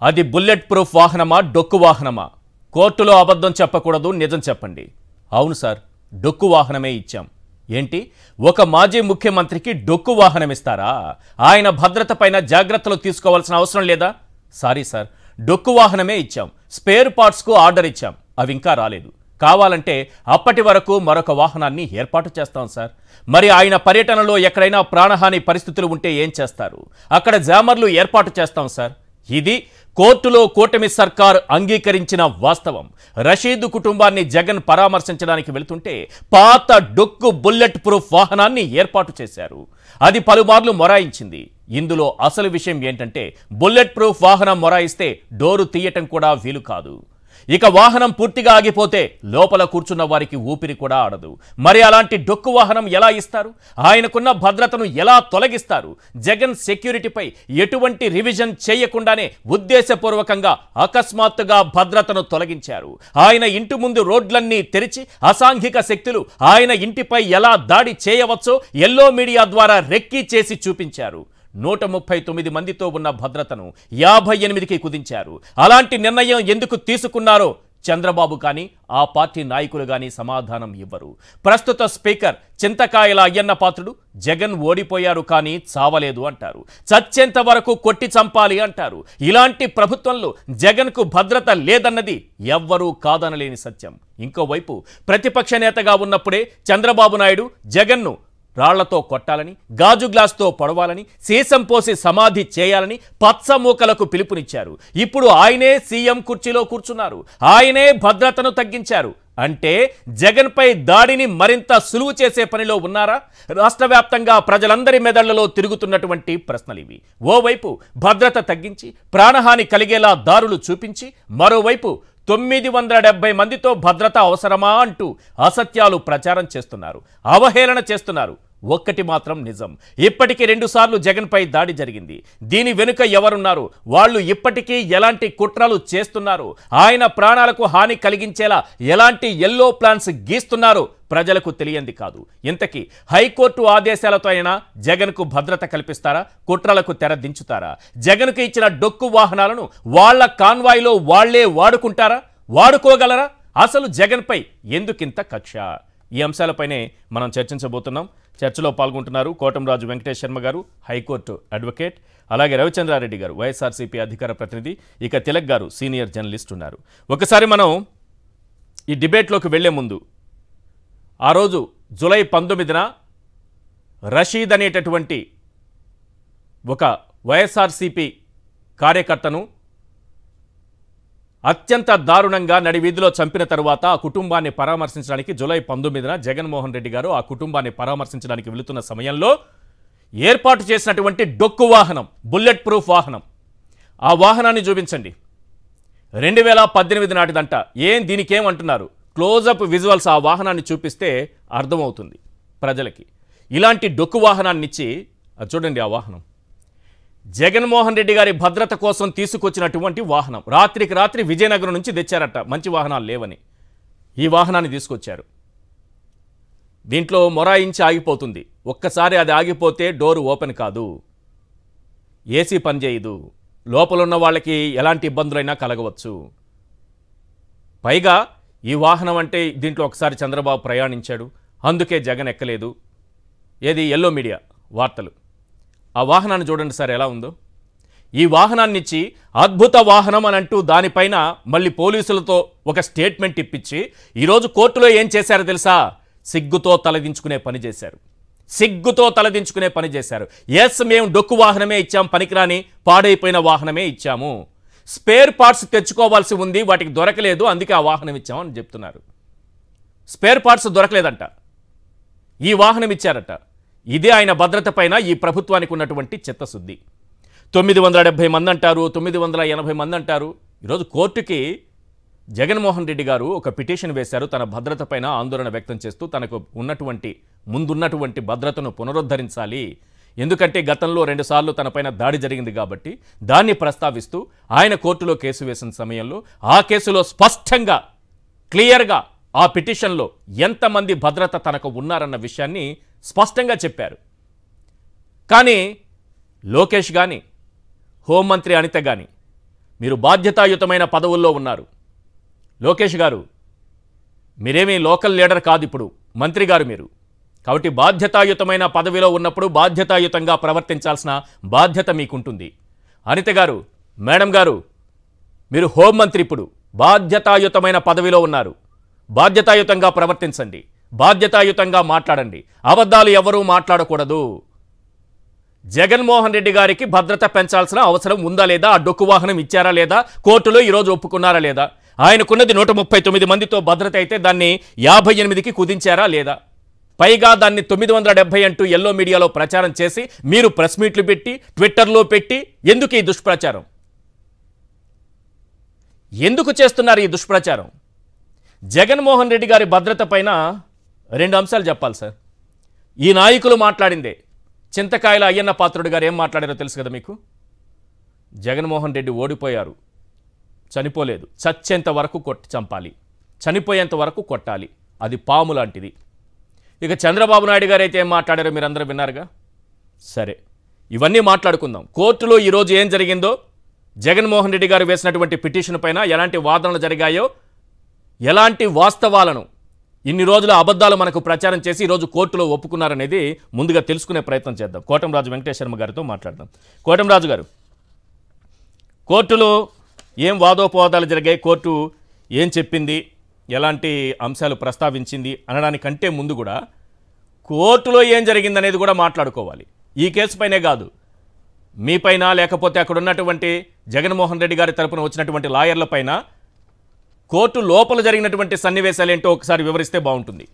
అది bullet proof వాహనమా డొక్కు వాహనమా కోర్టులో అబద్ధం చెప్పకూడదు నిజం చెప్పండి అవును సార్ డొక్కు వాహనమే ఇచ్చాం ఏంటి ఒక మాజీ ముఖ్యమంత్రికి డొక్కు వాహనం ఇస్తారా ఆయన భద్రత పైన జాగ్రత్తలు తీసుకోవాల్సిన అవసరం లేదా సారీ సార్ డొక్కు వాహనమే ఇచ్చాం స్పేర్ పార్ట్స్కు ఆర్డర్ ఇచ్చాం అవి ఇంకా రాలేదు కావాలంటే అప్పటి వరకు మరొక వాహనాన్ని ఏర్పాటు చేస్తాం సార్ మరి ఆయన పర్యటనలో ఎక్కడైనా ప్రాణహాని పరిస్థితులు ఉంటే ఏం చేస్తారు అక్కడ జామర్లు ఏర్పాటు చేస్తాం సార్ ఇది కోర్టులో కూటమి సర్కార్ అంగీకరించిన వాస్తవం రషీద్ కుటుంబాన్ని జగన్ పరామర్శించడానికి వెళుతుంటే పాత డొక్కు బుల్లెట్ ప్రూఫ్ వాహనాన్ని ఏర్పాటు చేశారు అది పలుమార్లు మొరాయించింది ఇందులో అసలు విషయం ఏంటంటే బుల్లెట్ ప్రూఫ్ వాహనం మొరాయిస్తే డోరు తీయటం కూడా వీలు కాదు ఇక వాహనం పూర్తిగా ఆగిపోతే లోపల కూర్చున్న వారికి ఊపిరి కూడా ఆడదు మరి అలాంటి డొక్కు వాహనం ఎలా ఇస్తారు ఆయనకున్న భద్రతను ఎలా తొలగిస్తారు జగన్ సెక్యూరిటీపై ఎటువంటి రివిజన్ చేయకుండానే ఉద్దేశపూర్వకంగా అకస్మాత్తుగా భద్రతను తొలగించారు ఆయన ఇంటి ముందు రోడ్లన్నీ తెరిచి అసాంఘిక శక్తులు ఆయన ఇంటిపై ఎలా దాడి చేయవచ్చో ఎల్లో మీడియా ద్వారా రెక్కీ చేసి చూపించారు నూట ముప్పై తొమ్మిది మందితో ఉన్న భద్రతను యాభై ఎనిమిదికి కుదించారు అలాంటి నిర్ణయం ఎందుకు తీసుకున్నారో చంద్రబాబు కానీ ఆ పార్టీ నాయకులు కానీ సమాధానం ఇవ్వరు ప్రస్తుత స్పీకర్ చింతకాయల అయ్యన్న పాత్రుడు జగన్ ఓడిపోయారు కానీ చావలేదు అంటారు చచ్చేంత వరకు కొట్టి చంపాలి అంటారు ఇలాంటి ప్రభుత్వంలో జగన్కు భద్రత లేదన్నది ఎవ్వరూ కాదనలేని సత్యం ఇంకోవైపు ప్రతిపక్ష నేతగా ఉన్నప్పుడే చంద్రబాబు నాయుడు జగన్ను రాళ్లతో కొట్టాలని గాజు గ్లాస్తో పొడవాలని సీసం పోసి సమాధి చేయాలని పచ్చమూకలకు పిలుపునిచ్చారు ఇప్పుడు ఆయనే సీఎం కుర్చీలో కూర్చున్నారు ఆయనే భద్రతను తగ్గించారు అంటే జగన్పై దాడిని మరింత సులువు చేసే పనిలో ఉన్నారా రాష్ట్ర వ్యాప్తంగా ప్రజలందరి మెదళ్లలో తిరుగుతున్నటువంటి ప్రశ్నలివి ఓవైపు భద్రత తగ్గించి ప్రాణహాని కలిగేలా దారులు చూపించి మరోవైపు తొమ్మిది వందల డెబ్బై మందితో భద్రత అవసరమా అంటూ అసత్యాలు ప్రచారం చేస్తున్నారు అవహేళన చేస్తున్నారు ఒక్కటి మాత్రం నిజం ఇప్పటికీ రెండుసార్లు జగన్పై దాడి జరిగింది దీని వెనుక ఎవరున్నారు వాళ్ళు ఇప్పటికీ ఎలాంటి కుట్రలు చేస్తున్నారు ఆయన ప్రాణాలకు హాని కలిగించేలా ఎలాంటి ఎల్లో ప్లాన్స్ గీస్తున్నారో ప్రజలకు తెలియంది కాదు ఇంతకీ హైకోర్టు ఆదేశాలతో అయినా జగన్కు భద్రత కల్పిస్తారా కుట్రలకు తెర దించుతారా జగన్కు ఇచ్చిన డొక్కు వాహనాలను వాళ్ళ కాన్వాయ్లో వాళ్లే వాడుకుంటారా వాడుకోగలరా అసలు జగన్పై ఎందుకింత కక్ష ఈ అంశాలపైనే మనం చర్చించబోతున్నాం చర్చలో పాల్గొంటున్నారు కోటంరాజు వెంకటేష్ శర్మ గారు హైకోర్టు అడ్వకేట్ అలాగే రవిచంద్రారెడ్డి గారు వైఎస్ఆర్సీపీ అధికార ప్రతినిధి ఇక తిలక్ గారు సీనియర్ జర్నలిస్ట్ ఉన్నారు ఒకసారి మనం ఈ డిబేట్లోకి వెళ్లే ముందు ఆ రోజు జూలై పంతొమ్మిదిన రషీద్ అనేటటువంటి ఒక వైఎస్ఆర్సీపీ కార్యకర్తను అత్యంత దారుణంగా నడి వీధిలో చంపిన తరువాత ఆ కుటుంబాన్ని పరామర్శించడానికి జూలై పంతొమ్మిదిన జగన్మోహన్ రెడ్డి గారు ఆ కుటుంబాన్ని పరామర్శించడానికి వెళుతున్న సమయంలో ఏర్పాటు చేసినటువంటి డొక్కు వాహనం బుల్లెట్ ప్రూఫ్ వాహనం ఆ వాహనాన్ని చూపించండి రెండు వేల పద్దెనిమిది నాటిదంట ఏం దీనికి ఏమంటున్నారు క్లోజప్ విజువల్స్ ఆ వాహనాన్ని చూపిస్తే అర్థమవుతుంది ప్రజలకి ఇలాంటి డొక్కు వాహనాన్ని ఇచ్చి అది చూడండి ఆ వాహనం జగన్మోహన్ రెడ్డి గారి భద్రత కోసం తీసుకొచ్చినటువంటి వాహనం రాత్రికి రాత్రి విజయనగరం నుంచి తెచ్చారట మంచి వాహనాలు లేవని ఈ వాహనాన్ని తీసుకొచ్చారు దీంట్లో మొరాయించి ఆగిపోతుంది ఒక్కసారి అది ఆగిపోతే డోరు ఓపెన్ కాదు ఏసీ పనిచేయదు లోపల ఉన్న వాళ్ళకి ఎలాంటి ఇబ్బందులైనా కలగవచ్చు పైగా ఈ వాహనం అంటే దీంట్లో ఒకసారి చంద్రబాబు ప్రయాణించాడు అందుకే జగన్ ఎక్కలేదు ఏది ఎల్లో మీడియా వార్తలు ఆ వాహనాన్ని చూడండి సార్ ఎలా ఉందో ఈ వాహనాన్ని ఇచ్చి అద్భుత వాహనం అని అంటూ దానిపైన మళ్ళీ పోలీసులతో ఒక స్టేట్మెంట్ ఇప్పించి ఈరోజు కోర్టులో ఏం చేశారో తెలుసా సిగ్గుతో తలదించుకునే పని చేశారు సిగ్గుతో తలదించుకునే పని చేశారు ఎస్ మేము డొక్కు వాహనమే ఇచ్చాం పనికిరాని పాడైపోయిన వాహనమే ఇచ్చాము స్పేర్ పార్ట్స్ తెచ్చుకోవాల్సి ఉంది వాటికి దొరకలేదు అందుకే ఆ వాహనం ఇచ్చామని చెప్తున్నారు స్పేర్ పార్ట్స్ దొరకలేదంట ఈ వాహనం ఇచ్చారట ఇదే ఆయన భద్రత పైన ఈ ప్రభుత్వానికి ఉన్నటువంటి చిత్తశుద్ధి తొమ్మిది వందల డెబ్బై మంది అంటారు తొమ్మిది వందల ఎనభై మంది అంటారు ఈరోజు కోర్టుకి జగన్మోహన్ రెడ్డి గారు ఒక పిటిషన్ వేశారు తన భద్రత పైన ఆందోళన వ్యక్తం చేస్తూ తనకు ఉన్నటువంటి ముందున్నటువంటి భద్రతను పునరుద్ధరించాలి ఎందుకంటే గతంలో రెండుసార్లు తనపైన దాడి జరిగింది కాబట్టి దాన్ని ప్రస్తావిస్తూ ఆయన కోర్టులో కేసు వేసిన సమయంలో ఆ కేసులో స్పష్టంగా క్లియర్గా ఆ పిటిషన్లో ఎంతమంది భద్రత తనకు ఉన్నారన్న విషయాన్ని స్పష్టంగా చెప్పారు కానీ లోకేష్ కానీ హోంమంత్రి అనిత కానీ మీరు బాధ్యతాయుతమైన పదవుల్లో ఉన్నారు లోకేష్ గారు మీరేమీ లోకల్ లీడర్ కాదు ఇప్పుడు మంత్రి గారు మీరు కాబట్టి బాధ్యతాయుతమైన పదవిలో ఉన్నప్పుడు బాధ్యతాయుతంగా ప్రవర్తించాల్సిన బాధ్యత మీకుంటుంది అనిత గారు మేడం గారు మీరు హోంమంత్రి ఇప్పుడు బాధ్యతాయుతమైన పదవిలో ఉన్నారు బాధ్యతాయుతంగా ప్రవర్తించండి బాధ్యతాయుతంగా మాట్లాడండి అబద్ధాలు ఎవరూ మాట్లాడకూడదు జగన్మోహన్ రెడ్డి గారికి భద్రత పెంచాల్సిన అవసరం ఉందా లేదా ఆ డొక్కు వాహనం ఇచ్చారా లేదా కోర్టులో ఈరోజు ఒప్పుకున్నారా లేదా ఆయనకున్నది నూట ముప్పై తొమ్మిది మందితో భద్రత అయితే దాన్ని యాభై ఎనిమిదికి కుదించారా లేదా పైగా దాన్ని తొమ్మిది వందల డెబ్బై అంటూ ఎల్లో మీడియాలో ప్రచారం చేసి మీరు ప్రెస్ మీట్లు పెట్టి ట్విట్టర్లో పెట్టి ఎందుకు ఈ దుష్ప్రచారం ఎందుకు చేస్తున్నారు ఈ దుష్ప్రచారం జగన్మోహన్ రెడ్డి గారి భద్రత పైన రెండు అంశాలు చెప్పాలి సార్ ఈ నాయకులు మాట్లాడిందే చింతకాయల అయ్యన్న పాత్రుడు గారు ఏం మాట్లాడారో తెలుసు కదా మీకు జగన్మోహన్ రెడ్డి ఓడిపోయారు చనిపోలేదు చచ్చేంత వరకు కొట్టి చంపాలి చనిపోయేంత వరకు కొట్టాలి అది పాము లాంటిది ఇక చంద్రబాబు నాయుడు గారు అయితే ఏం మాట్లాడారో మీరందరూ విన్నారుగా సరే ఇవన్నీ మాట్లాడుకుందాం కోర్టులో ఈరోజు ఏం జరిగిందో జగన్మోహన్ రెడ్డి గారు వేసినటువంటి పిటిషన్ పైన ఎలాంటి వాదనలు జరిగాయో ఎలాంటి వాస్తవాలను ఇన్ని రోజుల అబద్ధాలు మనకు ప్రచారం చేసి ఈరోజు కోర్టులో ఒప్పుకున్నారనేది ముందుగా తెలుసుకునే ప్రయత్నం చేద్దాం కోటంరాజు వెంకటేశ్వర్మ గారితో మాట్లాడదాం కోటంరాజు గారు కోర్టులో ఏం వాదోపవాదాలు జరిగాయి కోర్టు ఏం చెప్పింది ఎలాంటి అంశాలు ప్రస్తావించింది అనడానికంటే ముందు కూడా కోర్టులో ఏం జరిగిందనేది కూడా మాట్లాడుకోవాలి ఈ కేసు పైనే కాదు మీపైన లేకపోతే అక్కడ ఉన్నటువంటి జగన్మోహన్ రెడ్డి గారి తరపున వచ్చినటువంటి లాయర్ల పైన కోర్టు లోపల జరిగినటువంటి సన్నివేశాలు ఏంటో ఒకసారి వివరిస్తే బాగుంటుంది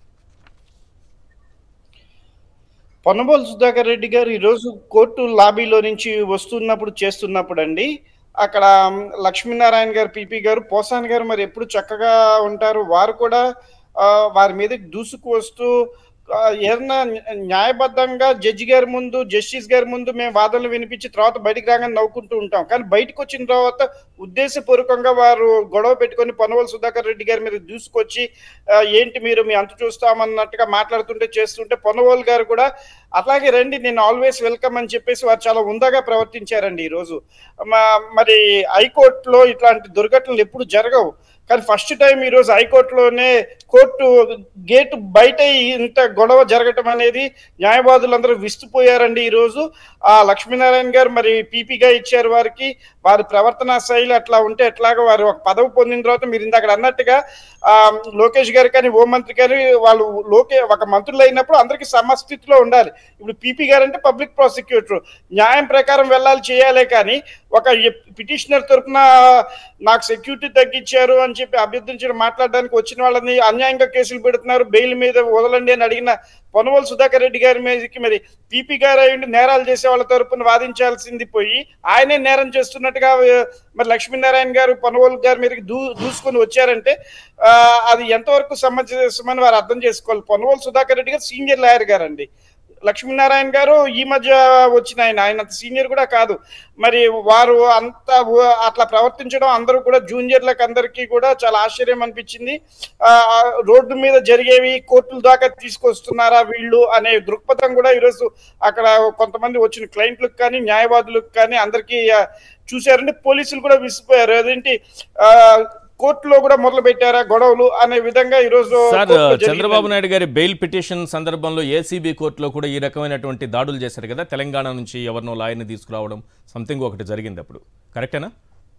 పొన్నబోలు సుధాకర్ రెడ్డి గారు ఈరోజు కోర్టు లాబీలో నుంచి వస్తున్నప్పుడు చేస్తున్నప్పుడు అండి అక్కడ లక్ష్మీనారాయణ గారు పిపి గారు పోసాన్ గారు మరి ఎప్పుడు చక్కగా ఉంటారు వారు కూడా ఆ, వారి మీద దూసుకు వస్తూ ఆ, ఏదన్నా న్యాయబద్ధంగా జడ్జి గారి ముందు జస్టిస్ గారి ముందు మేము వాదనలు వినిపించి తర్వాత బయటికి రాగానే నవ్వుకుంటూ ఉంటాం కానీ బయటకు వచ్చిన తర్వాత ఉద్దేశపూర్వకంగా వారు గొడవ పెట్టుకొని పొన్నవల్ సుధాకర్ రెడ్డి గారి మీద దూసుకొచ్చి ఆ, ఏంటి మీరు మీ అంతు చూస్తామన్నట్టుగా మాట్లాడుతుంటే చేస్తుంటే పొన్నవోల్ గారు కూడా అట్లాగే రండి నేను ఆల్వేస్ వెల్కమ్ అని చెప్పేసి వారు చాలా ఉందాగా ప్రవర్తించారండి ఈరోజు మా- మరి హైకోర్టులో ఇట్లాంటి దుర్ఘటనలు ఎప్పుడు జరగవు కానీ ఫస్ట్ టైం ఈరోజు హైకోర్టులోనే కోర్టు గేటు బయట ఇంత గొడవ జరగటం అనేది న్యాయవాదులందరూ విస్తుపోయారండి ఈరోజు ఆ లక్ష్మీనారాయణ గారు మరి పీపీగా ఇచ్చారు వారికి వారి ప్రవర్తన శైలి అట్లా ఉంటే ఎట్లాగా వారు ఒక పదవి పొందిన తర్వాత మీరు ఇందాక అన్నట్టుగా ఆ, లోకేష్ గారు కానీ హోం మంత్రి గారు వాళ్ళు లోకే ఒక మంత్రులు అయినప్పుడు అందరికీ సమస్థితిలో ఉండాలి ఇప్పుడు పీపీ గారు అంటే పబ్లిక్ ప్రాసిక్యూటర్ న్యాయం ప్రకారం వెళ్ళాలి చేయాలే కానీ ఒక పిటిషనర్ తరపున నాకు సెక్యూరిటీ తగ్గించారు అని చెప్పి అభ్యర్థించడం మాట్లాడడానికి వచ్చిన వాళ్ళని అన్యాయంగా కేసులు పెడుతున్నారు బెయిల్ మీద వదలండి అని అడిగిన పొనవల్ సుధాకర్ రెడ్డి గారి మీదకి మరి పీపీ గారు అయ్యండి నేరాలు చేసే వాళ్ళ తరపున వాదించాల్సింది పోయి ఆయనే నేరం చేస్తున్నట్టుగా ఆ, మరి లక్ష్మీనారాయణ గారు పొనవల్ గారి మీదకి దూ దూసుకొని వచ్చారంటే ఆ, అది ఎంతవరకు సమంజసమని వారు అర్థం చేసుకోవాలి పొనవల్ సుధాకర్ రెడ్డి గారు సీనియర్ లాయర్ గారు అండి లక్ష్మీనారాయణ గారు ఈ మధ్య వచ్చిన ఆయన ఆయన అంత సీనియర్ కూడా కాదు మరి వారు అంత ఊ- అట్లా ప్రవర్తించడం అందరూ కూడా జూనియర్లకు అందరికీ కూడా చాలా ఆశ్చర్యం అనిపించింది ఆ, ఆ, రోడ్డు మీద జరిగేవి కోర్టుల దాకా తీసుకొస్తున్నారా వీళ్ళు అనే దృక్పథం కూడా ఈరోజు అక్కడ కొంతమంది వచ్చిన క్లయింట్లకు కానీ న్యాయవాదులకు కానీ అందరికీ ఆ, చూశారంటే పోలీసులు కూడా విసిపోయారు అదేంటి ఆ, కోర్టులో కూడా మొదలు పెట్టారా గొడవలు అనే విధంగా ఈరోజు సార్ కోర్టులో జరిగిందండి. చంద్రబాబు నాయుడు గారి బెయిల్ పిటిషన్ సందర్భంలో ఏసీబీ కోర్టులో కూడా ఈ రకమైనటువంటి దాడులు చేశారు కదా తెలంగాణ నుంచి ఎవరినో లాయర్ని తీసుకురావడం సంథింగ్ ఒకటి జరిగింది అప్పుడు కరెక్టేనా